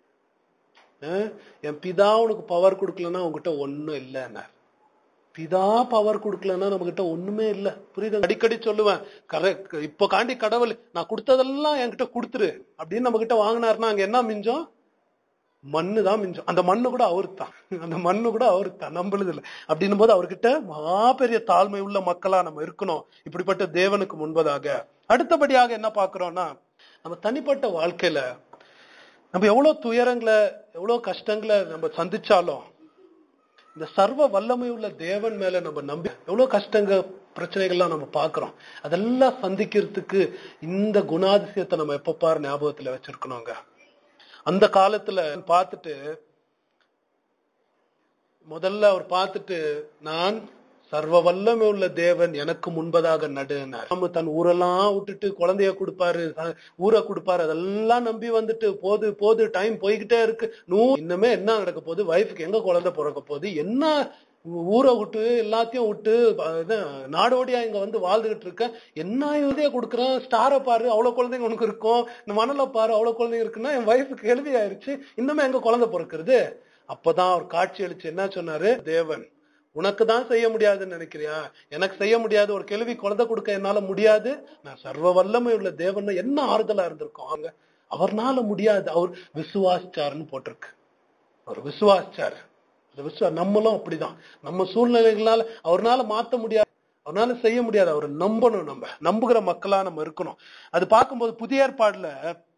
அஹ், என் பிதா உனக்கு பவர் கொடுக்கலன்னா உன்கிட்ட ஒண்ணும் இல்லைன்னாரு பிதா பவர் கொடுக்கலன்னா நம்ம கிட்ட ஒண்ணுமே இல்ல புரியுது அடிக்கடி சொல்லுவேன் கரெக்ட் இப்ப காண்டி கடவுள் நான் கொடுத்ததெல்லாம் என்கிட்ட கொடுத்துரு அப்படின்னு நம்ம கிட்ட வாங்கினாருன்னா அங்க என்ன மிஞ்சம் மண்ணு தான் மிஞ்சம் அந்த மண்ணு கூட அவரு தான் அந்த மண்ணு கூட அவரு தான் நம்மளுது இல்ல அப்படின்னும் போது அவர்கிட்ட மாபெரிய தாழ்மை உள்ள மக்களா நம்ம இருக்கணும் இப்படிப்பட்ட தேவனுக்கு முன்பதாக அடுத்தபடியாக என்ன பாக்குறோம்னா நம்ம தனிப்பட்ட வாழ்க்கையில நம்ம எவ்வளவு துயரங்களை எவ்வளவு கஷ்டங்களை நம்ம சந்திச்சாலும் இந்த சர்வ வல்லமை உள்ள தேவன் மேல நம்ம நம்பி எவ்வளவு கஷ்டங்க பிரச்சனைகள்லாம் நம்ம பாக்குறோம் அதெல்லாம் சந்திக்கிறதுக்கு இந்த குணாதிசயத்தை நம்ம எப்ப பாரு ஞாபகத்துல வச்சிருக்கணுங்க அந்த காலத்துல பார்த்துட்டு முதல்ல அவர் பார்த்துட்டு நான் சர்வ வல்லமை உள்ள தேவன் எனக்கு முன்பதாக நடுனார் நம்ம தன் ஊரெல்லாம் விட்டுட்டு குழந்தைய கொடுப்பாரு த- ஊரை கொடுப்பாரு அதெல்லாம் நம்பி வந்துட்டு போது போது டைம் போய்கிட்டே இருக்கு நூ இன்னுமே என்ன நடக்க போகுது வைஃப்க்கு எங்க குழந்தை பிறக்க போகுது என்ன ஊரை விட்டு எல்லாத்தையும் விட்டு அஹ், இது, நாடோடியா இங்க வந்து வாழ்ந்துகிட்டு இருக்க என்ன இதே கொடுக்குறேன் ஸ்டாரை பாரு அவ்வளவு குழந்தைங்க உனக்கு இருக்கும் இந்த மணலை பாரு அவ்வளவு குழந்தைங்க இருக்குன்னா என் வைஃபுக்கு எழுதி ஆயிருச்சு இன்னுமே எங்க குழந்தை பிறக்கிறது அப்பதான் அவர் காட்சி அளிச்சு என்ன சொன்னாரு தேவன் உனக்கு தான் செய்ய முடியாதுன்னு நினைக்கிறியா எனக்கு செய்ய முடியாது ஒரு கேள்வி குழந்தை கொடுக்க என்னால முடியாது நான் சர்வ வல்லமை உள்ள தேவன் என்ன ஆறுதலா இருந்திருக்கோம் அவங்க அவர்னால முடியாது அவர் விசுவாசிச்சாருன்னு போட்டிருக்கு அவர் விசுவாசிச்சாரு அந்த விசுவா நம்மளும் அப்படிதான் நம்ம சூழ்நிலைகளால அவர்னால மாத்த முடியாது அவர்னால செய்ய முடியாது அவரை நம்பணும் நம்ம நம்புகிற மக்களா நம்ம இருக்கணும் அது பார்க்கும்போது புதிய ஏற்பாடுல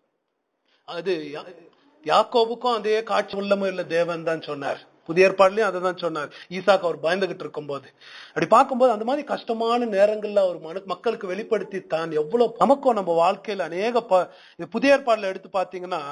அது யா- யாக்கோபுக்கும் அதே காட்சி உள்ளமை உள்ள தேவன் தான் சொன்னார் புதிய ஏற்பாடுலயும் அதை தான் சொன்னார் ஈசாக்கு அவர் பயந்துகிட்டு இருக்கும்போது அப்படி பார்க்கும்போது அந்த மாதிரி கஷ்டமான நேரங்கள்ல அவர் மனு மக்களுக்கு வெளிப்படுத்தி தான் எவ்வளவு நமக்கும் நம்ம வாழ்க்கையில அநேக ப- இது புதிய ஏற்பாடுல எடுத்து பாத்தீங்கன்னா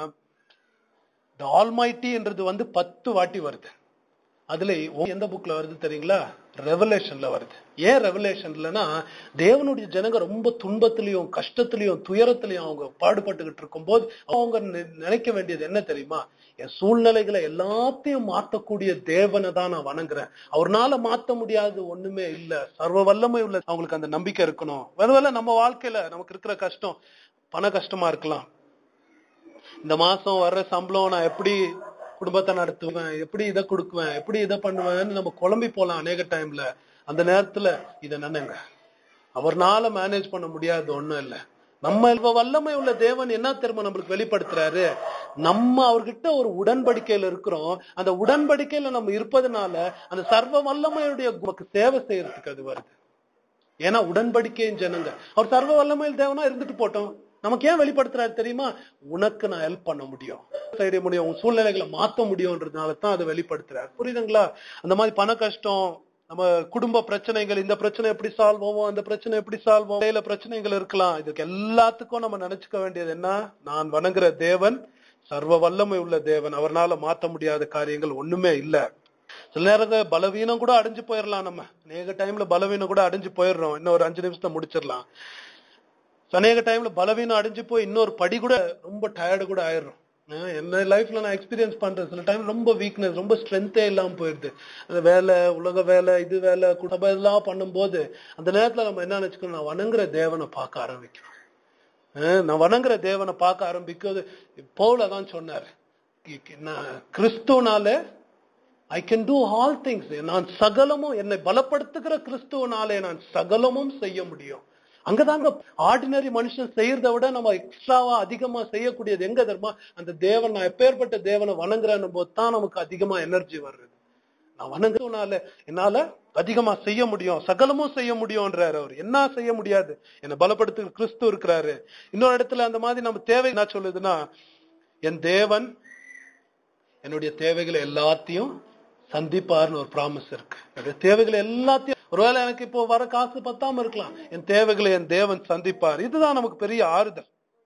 ஆல்மைட்டின்றது வந்து பத்து வாட்டி வருது அதுல எந்த புக்ல வருது தெரியுங்களா ரெவலேஷன்ல வருது ஏன் ரெவலேஷன்லனா தேவனுடைய ஜனங்க ரொம்ப துன்பத்திலையும் கஷ்டத்திலையும் துயரத்திலையும் அவங்க பாடுபட்டுக்கிட்டு இருக்கும்போது அவங்க நி- நினைக்க வேண்டியது என்ன தெரியுமா என் சூழ்நிலைகளை எல்லாத்தையும் மாத்தக்கூடிய தேவனை தான் நான் வணங்குறேன் அவர்னால மாத்த முடியாது ஒண்ணுமே இல்ல சர்வ வல்லமை உள்ள அவங்களுக்கு அந்த நம்பிக்கை இருக்கணும் ஒருவேளை நம்ம வாழ்க்கையில நமக்கு இருக்கிற கஷ்டம் பண கஷ்டமா இருக்கலாம் இந்த மாசம் வர்ற சம்பளம் நான் எப்படி குடும்பத்தை நடத்துவேன் எப்படி இதை கொடுக்குவேன் எப்படி இதை பண்ணுவேன்னு நம்ம குழம்பி போலாம் அநேக டைம்ல அந்த நேரத்துல இதை நினைங்க அவர்னால மேனேஜ் பண்ண முடியாது ஒண்ணும் இல்ல நம்ம இப்ப வல்லமை உள்ள தேவன் என்ன தெரியுமா நம்மளுக்கு வெளிப்படுத்துறாரு நம்ம அவர்கிட்ட ஒரு உடன்படிக்கையில இருக்கிறோம் அந்த உடன்படிக்கையில நம்ம இருப்பதனால அந்த சர்வ வல்லமையுடைய நமக்கு சேவை செய்யறதுக்கு அது வருது ஏன்னா உடன்படிக்கையின் ஜனங்க அவர் சர்வ வல்லமையில் தேவனா இருந்துட்டு போட்டோம் நமக்கு ஏன் வெளிப்படுத்துறாரு தெரியுமா உனக்கு நான் ஹெல்ப் பண்ண முடியும் செய்ய முடியும் உன் சூழ்நிலைகளை மாத்த முடியும்ன்றதுனால தான் அதை வெளிப்படுத்துறாரு புரியுதுங்களா அந்த மாதிரி பண கஷ்டம் நம்ம குடும்ப பிரச்சனைகள் இந்த பிரச்சனை எப்படி சால்வ் ஆகும் அந்த பிரச்சனை எப்படி சால்வ் ஆகும் வேலை பிரச்சனைகள் இருக்கலாம் இதுக்கு எல்லாத்துக்கும் நம்ம நினைச்சுக்க வேண்டியது என்ன நான் வணங்குற தேவன் சர்வ வல்லமை உள்ள தேவன் அவர்னால மாத்த முடியாத காரியங்கள் ஒண்ணுமே இல்ல சில நேரத்துல பலவீனம் கூட அடைஞ்சு போயிடலாம் நம்ம அநேக டைம்ல பலவீனம் கூட அடைஞ்சு போயிடுறோம் இன்னும் ஒரு அஞ்சு நிமிஷத்தை முடிச்சிடலாம் அநேக டைம்ல பலவீனம் அடைஞ்சு போய் இன்னொரு படி கூட ரொம்ப டயர்டு கூட ஆயிடுறோம் அஹ் என்ன லைஃப்ல நான் எக்ஸ்பீரியன்ஸ் பண்றேன் சில டைம் ரொம்ப வீக்னஸ் ரொம்ப ஸ்ட்ரென்த்தே இல்லாம போயிடுது அந்த வேலை உலக வேலை இது வேலை குடும்பம் எல்லாம் பண்ணும்போது அந்த நேரத்துல நம்ம என்ன நினைச்சுக்கணும் நான் வணங்குற தேவனை பார்க்க ஆரம்பிக்கிறோம் அஹ் நான் வணங்குற தேவனை பார்க்க ஆரம்பிக்கிறது பவுல தான் சொன்னார் நான் கிறிஸ்துவனால I can do all things நான் சகலமும் என்னை பலப்படுத்துகிற கிறிஸ்துவனாலே நான் சகலமும் செய்ய முடியும் அங்கதாங்க ஆர்டினரி மனுஷன் செய்யறதை விட நம்ம எக்ஸ்ட்ராவா அதிகமா செய்யக்கூடியது எங்க தெரியுமா அந்த தேவன் நான் எப்பேற்பட்ட தேவனை வணங்குறேன் போது தான் நமக்கு அதிகமா எனர்ஜி வருது நான் வணங்குறதுனால என்னால அதிகமா செய்ய முடியும் சகலமும் செய்ய முடியும்ன்றாரு அவர் என்ன செய்ய முடியாது என்னை பலப்படுத்துகிற கிறிஸ்து இருக்கிறாரு இன்னொரு இடத்துல அந்த மாதிரி நம்ம தேவை என்ன சொல்லுதுன்னா என் தேவன் என்னுடைய தேவைகளை எல்லாத்தையும் சந்திப்பார்னு ஒரு ப்ராமிஸ் இருக்கு என்னுடைய தேவைகளை எல்லாத்தையும் ஒருவேளை எனக்கு இப்போ வர காசு பத்தாம இருக்கலாம் என் தேவைகளை என் தேவன் சந்திப்பார் இதுதான் நமக்கு பெரிய ஆறுதல்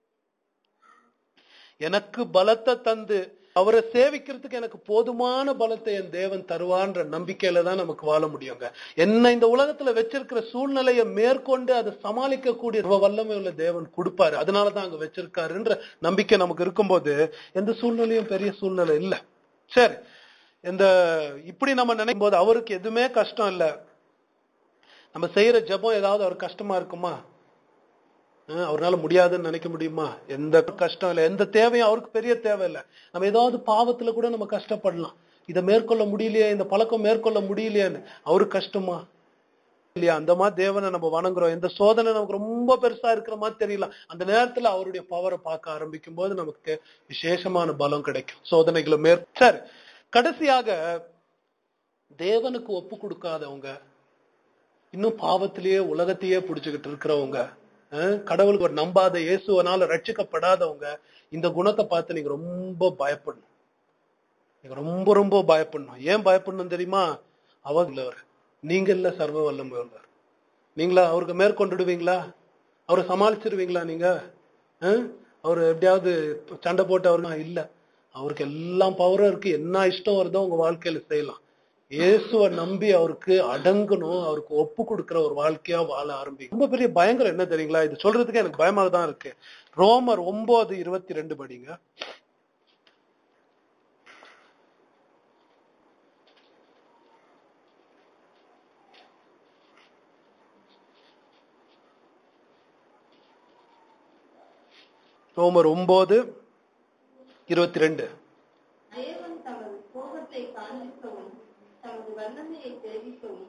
எனக்கு பலத்தை தந்து அவரை சேவிக்கிறதுக்கு எனக்கு போதுமான பலத்தை என் தேவன் தருவான்ற நம்பிக்கையில தான் நமக்கு வாழ முடியுங்க என்ன இந்த உலகத்துல வச்சிருக்கிற சூழ்நிலையை மேற்கொண்டு அதை சமாளிக்கக்கூடிய ரொம்ப வல்லமை உள்ள தேவன் கொடுப்பாரு அதனாலதான் அங்க வச்சிருக்காருன்ற நம்பிக்கை நமக்கு இருக்கும்போது எந்த சூழ்நிலையும் பெரிய சூழ்நிலை இல்ல சரி இந்த இப்படி நம்ம நினைக்கும் போது அவருக்கு எதுவுமே கஷ்டம் இல்ல நம்ம செய்யற ஜெபம் ஏதாவது அவர் கஷ்டமா இருக்குமா அஹ் அவரால முடியாதுன்னு நினைக்க முடியுமா எந்த கஷ்டம் இல்லை எந்த தேவையும் அவருக்கு பெரிய தேவை இல்லை நம்ம ஏதாவது பாவத்துல கூட நம்ம கஷ்டப்படலாம் இதை மேற்கொள்ள முடியலையே இந்த பழக்கம் மேற்கொள்ள முடியலையேன்னு அவருக்கு கஷ்டமா இல்லையா அந்த மாதிரி தேவனை நம்ம வணங்குறோம் இந்த சோதனை நமக்கு ரொம்ப பெருசா இருக்கிற மாதிரி தெரியல அந்த நேரத்துல அவருடைய பவரை பார்க்க ஆரம்பிக்கும் போது நமக்கு விசேஷமான பலம் கிடைக்கும் சோதனைகளை மேற் சரி கடைசியாக தேவனுக்கு ஒப்பு கொடுக்காதவங்க இன்னும் பாவத்திலேயே உலகத்தையே புடிச்சுக்கிட்டு இருக்கிறவங்க அஹ் கடவுளுக்கு ஒரு நம்பாத இயேசுவனால ரட்சிக்கப்படாதவங்க இந்த குணத்தை பார்த்து நீங்க ரொம்ப பயப்படணும் நீங்க ரொம்ப ரொம்ப பயப்படணும் ஏன் பயப்படணும் தெரியுமா அவங்க அவர் நீங்க இல்ல சர்வ வல்லமை உள்ளவர் நீங்களா அவருக்கு மேற்கொண்டுடுவீங்களா அவரை சமாளிச்சிருவீங்களா நீங்க அஹ் அவர் எப்படியாவது சண்டை போட்டு அவரு இல்ல அவருக்கு எல்லாம் பவரும் இருக்கு என்ன இஷ்டம் வருதோ உங்க வாழ்க்கையில செய்யலாம் இயேசுவை நம்பி அவருக்கு அடங்கணும் அவருக்கு ஒப்பு கொடுக்கிற ஒரு வாழ்க்கையா வாழ ஆரம்பிக்கும் ரொம்ப பெரிய பயங்கரம் என்ன தெரியுங்களா இது சொல்றதுக்கு எனக்கு பயமாக தான் இருக்கு ரோமர் ஒன்பது இருபத்தி ரெண்டு படிங்க ரோமர் ஒன்பது இருபத்தி ரெண்டு தேவன் தமது கோபத்தை காண்பிக்கவும் தமது வல்லமையை தெரிவிக்கவும்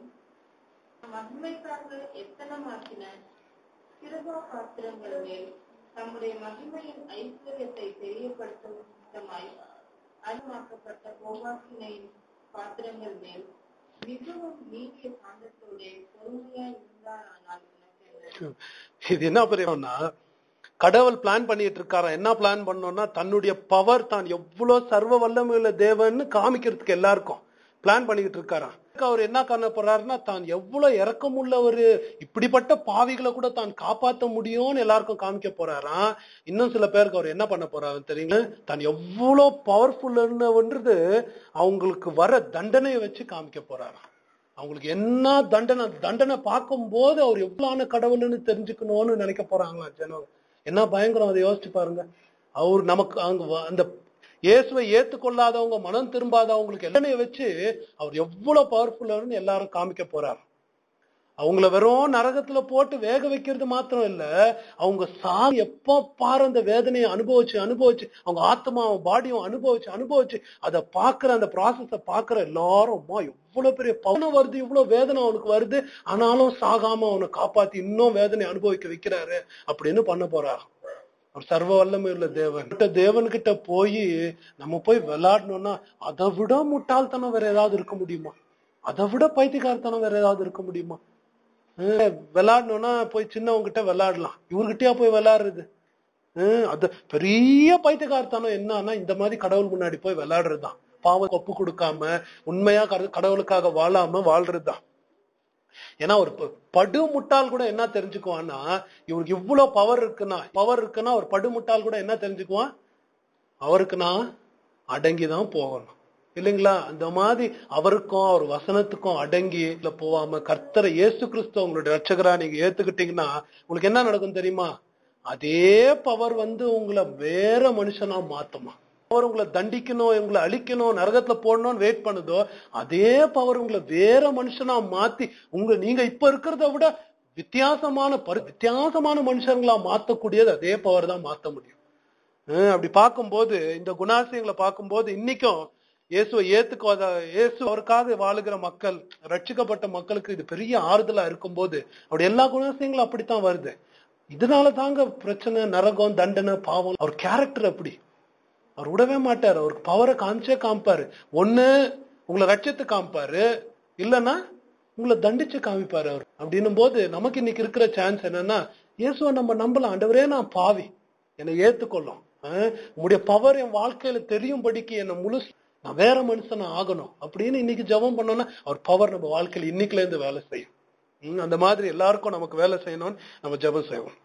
மகிமைக்காக எத்தனமாக்கின கிருபா பாத்திரங்கள் மேல் தம்முடைய மகிமையின் ஐஸ்வர்யத்தை தெரியப்படுத்தும் விதமாய் அனுமாக்கப்பட்ட கோபாக்கினையின் பாத்திரங்கள் மேல் மிகவும் நீடிய சாந்தத்தோட பொறுமையாய் இருந்தாரானால் உனக்கு என்ன? இது என்ன பெரியவன்னா கடவுள் பிளான் பண்ணிட்டு இருக்காரா என்ன பிளான் பண்ணோம்னா தன்னுடைய பவர் தான் எவ்வளவு சர்வ வல்லமையுள்ள தேவன்னு காமிக்கிறதுக்கு எல்லாருக்கும் பிளான் பண்ணிக்கிட்டு இருக்காராம் அவர் என்ன பண்ண போறாருன்னா தான் எவ்வளவு இறக்கமுள்ள ஒரு இப்படிப்பட்ட பாவிகளை கூட தான் காப்பாத்த முடியும்னு எல்லாருக்கும் காமிக்க போறாராம் இன்னும் சில பேருக்கு அவர் என்ன பண்ண போறாரு தெரியுங்க தான் எவ்வளவு பவர்ஃபுல்ன்றது அவங்களுக்கு வர தண்டனையை வச்சு காமிக்க போறாராம் அவங்களுக்கு என்ன தண்டனை தண்டனை பார்க்கும்போது அவர் எவ்வளவு கடவுள்னு தெரிஞ்சுக்கணும்னு நினைக்க போறாங்களா ஜனம் என்ன பயங்கரம் அதை யோசிச்சு பாருங்க அவர் நமக்கு அங்க வ- அந்த இயேசுவை ஏத்துக்கொள்ளாதவங்க மனம் திரும்பாதவங்களுக்கு எல்லனையை வச்சு அவர் எவ்வளவு பவர்ஃபுல்லான்னு எல்லாரும் காமிக்க போறார் அவங்கள வெறும் நரகத்துல போட்டு வேக வைக்கிறது மாத்திரம் இல்ல அவங்க சா எப்ப பாரு அந்த வேதனையை அனுபவிச்சு அனுபவிச்சு அவங்க ஆத்மாவும் பாடியும் அனுபவிச்சு அனுபவிச்சு அதை பாக்குற அந்த ப்ராசஸ பாக்குற எல்லாரும் அம்மா எவ்வளவு பெரிய பவனம் வருது இவ்வளவு வேதனை அவனுக்கு வருது ஆனாலும் சாகாம அவனை காப்பாத்தி இன்னும் வேதனை அனுபவிக்க வைக்கிறாரு அப்படின்னு பண்ண போறார் அவர் சர்வ வல்லமை உள்ள தேவன் கிட்ட தேவன் கிட்ட போய் நம்ம போய் விளையாடணும்னா அதை விட முட்டாள்தனம் வேற ஏதாவது இருக்க முடியுமா அதை விட பைத்தியக்காரத்தனம் வேற ஏதாவது இருக்க முடியுமா ஹம், விளையாடணும்னா போய் சின்னவங்க கிட்ட விளையாடலாம் இவர்கிட்டயா போய் விளையாடுறது ஹம், அது பெரிய பைத்தியக்காரத்தனம் என்னன்னா இந்த மாதிரி கடவுள் முன்னாடி போய் விளையாடுறதுதான் பாவம் ஒப்பு கொடுக்காம உண்மையா கட- கடவுளுக்காக வாழாம வாழ்றதுதான் ஏன்னா ஒரு ப- படு முட்டாள் கூட என்ன தெரிஞ்சுக்குவான்னா இவருக்கு இவ்வளவு பவர் இருக்குன்னா பவர் இருக்குன்னா ஒரு படு முட்டாள் கூட என்ன தெரிஞ்சுக்குவான் அவருக்கு நான் அடங்கிதான் போகணும் இல்லைங்களா அந்த மாதிரி அவருக்கும் அவர் வசனத்துக்கும் அடங்கி இல்ல போகாம கர்த்தரை இயேசு கிறிஸ்து உங்களுடைய ரட்சகரா நீங்க ஏத்துக்கிட்டீங்கன்னா உங்களுக்கு என்ன நடக்கும் தெரியுமா அதே பவர் வந்து உங்களை வேற மனுஷனா மாத்துமா பவர் உங்களை தண்டிக்கணும் உங்களை அழிக்கணும் நரகத்துல போடணும்னு வெயிட் பண்ணுதோ அதே பவர் உங்களை வேற மனுஷனா மாத்தி உங்க நீங்க இப்ப இருக்கிறத விட வித்தியாசமான பரி வித்தியாசமான மனுஷங்களா மாத்தக்கூடியது அதே பவர் தான் மாத்த முடியும் ஹம், அப்படி பார்க்கும்போது இந்த குணாசியங்களை பார்க்கும்போது இன்னைக்கும் இயேசுவை ஏத்துக்காத இயேசு அவருக்காக வாழுகிற மக்கள் ரட்சிக்கப்பட்ட மக்களுக்கு இது பெரிய ஆறுதலா இருக்கும்போது அப்படி எல்லா குணாசியங்களும் அப்படித்தான் வருது இதனால தாங்க பிரச்சனை நரகம் தண்டனை பாவம் அவர் கேரக்டர் அப்படி அவர் விடவே மாட்டார் அவருக்கு பவரை காமிச்சே காமிப்பாரு ஒண்ணு உங்களை ரட்சத்து காமிப்பாரு இல்லைன்னா உங்களை தண்டிச்சு காமிப்பாரு அவர் அப்படின்னும் போது நமக்கு இன்னைக்கு இருக்கிற சான்ஸ் என்னன்னா இயேசுவை நம்ம நம்பலாம் ஆண்டவரே நான் பாவி என்னை ஏத்துக்கொள்ளும் ஆஹ் உங்களுடைய பவர் என் வாழ்க்கையில தெரியும்படிக்கு என்னை முழு நான் வேற மனுஷனா ஆகணும் அப்படின்னு இன்னைக்கு ஜெபம் பண்ணோம்னா அவர் பவர் நம்ம வாழ்க்கையில இன்னைக்குல இருந்து வேலை செய்யும் உம் அந்த மாதிரி எல்லாருக்கும் நமக்கு வேலை செய்யணும்னு நம்ம ஜெபம் செய்வோம்